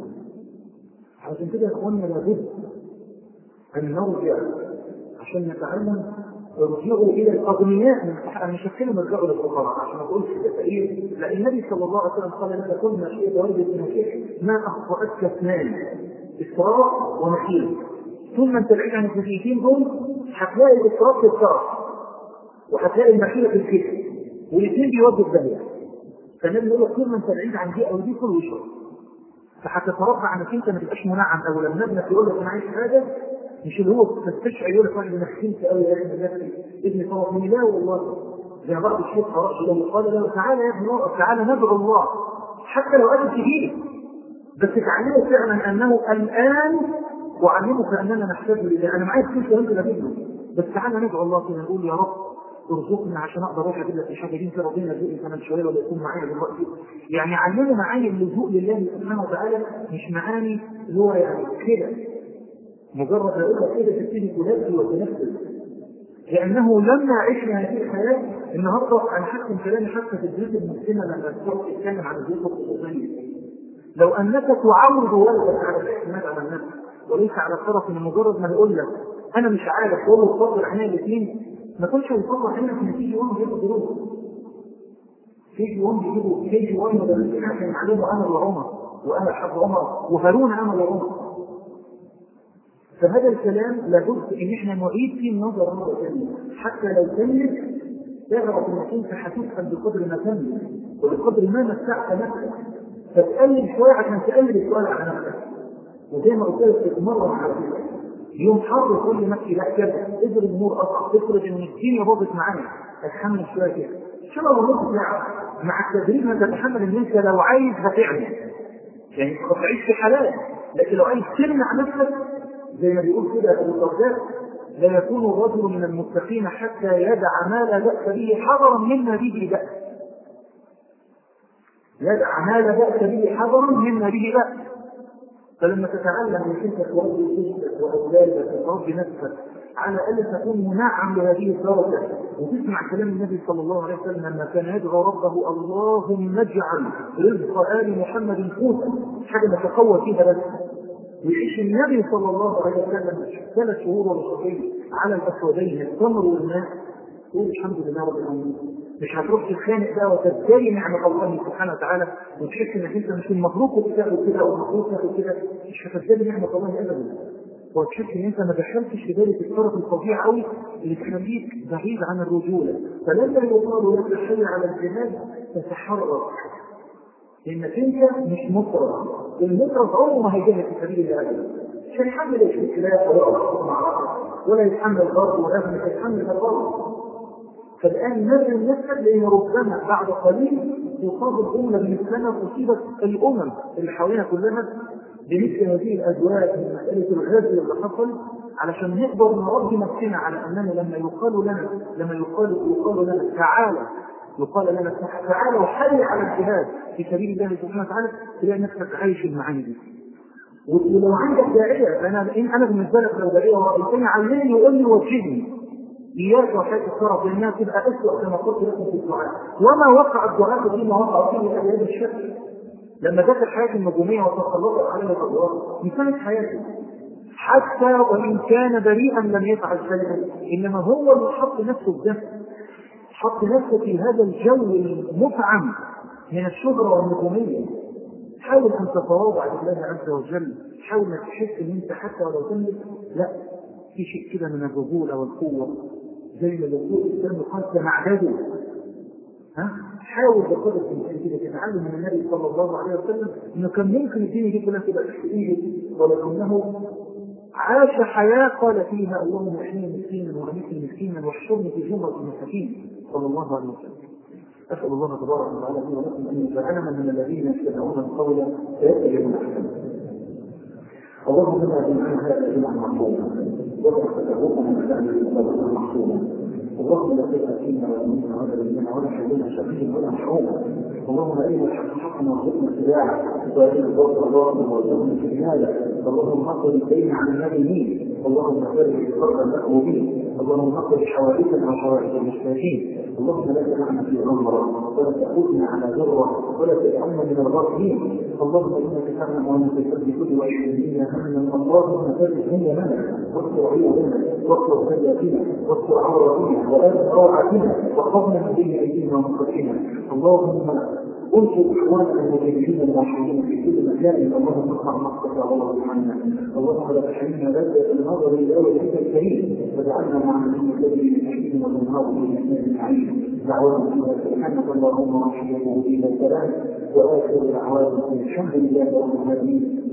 عشان كده يا اخواننا لابد ان نرجع عشان نتعلم ارجعوا الى الاغنياء من انا مش هتكلم ارجعوا للفقراء عشان ما اقولش ده فقير لا النبي صلى الله عليه وسلم قال لك كل ما شئت والد المشيخ ما اخطاتك اثنان اسراء ومخيل ثم انت بعيد عن الجزئيتين دول هتلاقي الاسراء في الطرف وهتلاقي المخيله في الكتف والاثنين بيودوا الدنيا فالنبي يقول لك كل ما انت بعيد عن دي او دي كل وشرب فهتتربع انك انت ما تبقاش منعم او لما ابنك يقول لك انا عايز حاجه مش اللي هو تستشعر يقول لك انا انا خشنت قوي يا ابني نفسي ابني طلب مني لا والله زي ما بعض الشيخ خرج له قال له تعالى يا ابني اقف تعالى ندعو الله حتى لو اجل كبير بس تعلمه فعلا انه الان وعلمك اننا نحتاج الى انا معايا فلوس وانت لا بس تعالى ندعو الله كده نقول يا رب ارزقني عشان اقدر اروح اجيب لك الحاجه دي انت ربنا يرزقني كمان شويه ولا يكون معايا دلوقتي يعني علمنا معاني اللجوء لله سبحانه وتعالى مش معاني اللي هو يعني كده مجرد ما اقول لك كده تبتدي تنفي وتنفذ لانه لما عشنا هذه الحياه النهارده انا حكم كلامي حتى في البيوت المسلمه لما تروح تتكلم عن البيوت الخصوصيه لو انك تعود ولدك على الاعتماد على النفس وليس على طرف من مجرد ما يقول لك انا مش عارف هو تفضل عينيا الاثنين ما كنتش هيفضل عينك ان تيجي يوم يجيبوا دروس تيجي يوم يجيبوا تيجي يوم مدرسين عشان يعلموا انا اللي عمر وانا الحاج عمر وهارون انا اللي عمر فهذا الكلام لابد ان احنا نعيد فيه النظر مره ثانيه حتى لو تملك تعرف انك انت هتسال بقدر ما تملك وبقدر ما متعت نفسك فتقلل شويه عشان تقلل السؤال على نفسك وزي ما قلت لك مره على يوم حر كل نفسي لا كذا افرض الامور اصعب افرض ان الدنيا باظت معايا اتحمل شويه كده ان شاء الله نص ساعه مع التدريب هتتحمل ان انت لو عايز هتعمل يعني تعيش في حلال لكن لو عايز تمنع نفسك زي ما بيقول كده ابو الدرداء لا يكون الرجل من المتقين حتى يدع ما لا بأس به حذرا مما به بأس يدع ما لا بأس به حذرا مما به بأس فلما تتعلم انك انت تربي نفسك واولادك وتربي نفسك على الا تكون منعم لهذه الدرجه وتسمع كلام النبي صلى الله عليه وسلم لما كان يدعو ربه اللهم اجعل رزق ال محمد قوتا حاجه نتقوى فيها بس ويعيش النبي صلى الله عليه وسلم ثلاث شهور ورسولين على الاسودين التمر والماء تقول الحمد لله رب العالمين مش هتروح تتخانق بقى وتزدري نعمة الله سبحانه وتعالى وتحس انك انت مش المخلوق بتاعه كده او المخلوق بتاعه كده مش هتزدري نعمة الله ابدا وتحس ان انت ما دخلتش في ذلك الطرف الفظيع قوي اللي تخليك بعيد عن الرجوله فلما يقال لك حي على الجهاد تتحرك لانك انت مش مطرب المطرب عمره ما هيجاهد في سبيل الله ابدا مش هيحمل الخلاف ولا معركه ولا يتحمل الغرب ولا مش هيتحمل الغرب فالآن نزل نسأل لأن ربما بعد قليل تصاب الأمة بمثلنا تصيبت الأمم اللي حوالينا كلها بمثل هذه الأزواج من مسألة الغزو اللي حصل علشان نقدر نربي نفسنا على أننا لما يقال لنا لما يقال يقال لنا تعالى يقال لنا تعالى وحي على الجهاد في سبيل الله سبحانه وتعالى تلاقي نفسك عايش المعاني دي ولو عندك داعية أنا إن أنا بالنسبة لك لو داعية ورأيتني علمني وقول لي وجهني إياك وحياة الطرف لأنها تبقى أسوأ كما قلت لكم في الدعاء وما وقع الدعاء فيما وقع فيه في هذا الشكل لما دخل حياة النجومية وتسلطت عليها الأدوار انتهت حياته حتى وإن كان بريئا لم يفعل شيئا إنما هو اللي حط نفسه في ده حط نفسه في هذا الجو المفعم من الشهرة والنجومية حاول أن تتواضع لله عز وجل حاول أن تحس أن أنت حتى ولو تملك لا في شيء كده من الرجولة والقوة زي ما يقول الإسلام قال معدده ها حاول بقدر الإمكان كده تتعلم من النبي صلى الله عليه وسلم إنه كان ممكن الدين دي كلها تبقى تحت إيده ولكنه عاش حياة قال فيها اللهم احيني مسكينا وامتني مسكينا واحشرني في زمرة المساكين صلى الله عليه وسلم أسأل الله تبارك وتعالى لي ولكم أن يجعلنا من الذين يستمعون القول فيتبعون أحسنه اللهم انا جمعنا هذا جمعا مرحوما وتحفظه من الأمر الصبر محصوما اللهم لا تجعل فينا ولا منا ولا بيننا ولا حولنا شقيا ولا محروما اللهم ارنا الحق حقا وارزقنا اتباعه وارنا الباطل باطلا وارزقنا اجتنابه اللهم حق الدين عن المدينين اللهم فرج فرق المكروبين اللهم اخرج حوادثنا وحوادث المشتاقين اللهم لا تدعنا في غمره ولا تأخذنا على ذره ولا تجعلنا من الغافلين اللهم انك تعلم وانت في كل وعيد فينا همنا اللهم فرج همنا واستر عيوبنا واستر سيئاتنا واستر عوراتنا وآل طاعتنا واحفظنا من بين ايدينا ومن خلفنا اللهم انصر اخواننا المجاهدين الموحدين في كل مكان اللهم ارفع مقتك اللهم عنا اللهم لا تحرمنا لذة النظر الى وجهك الكريم واجعلنا مع الذين الذي يحيينا والنار في مكان العين دعوانا فيها سبحانك اللهم وحيده الى السلام واخر دعوانا الحمد لله رب العالمين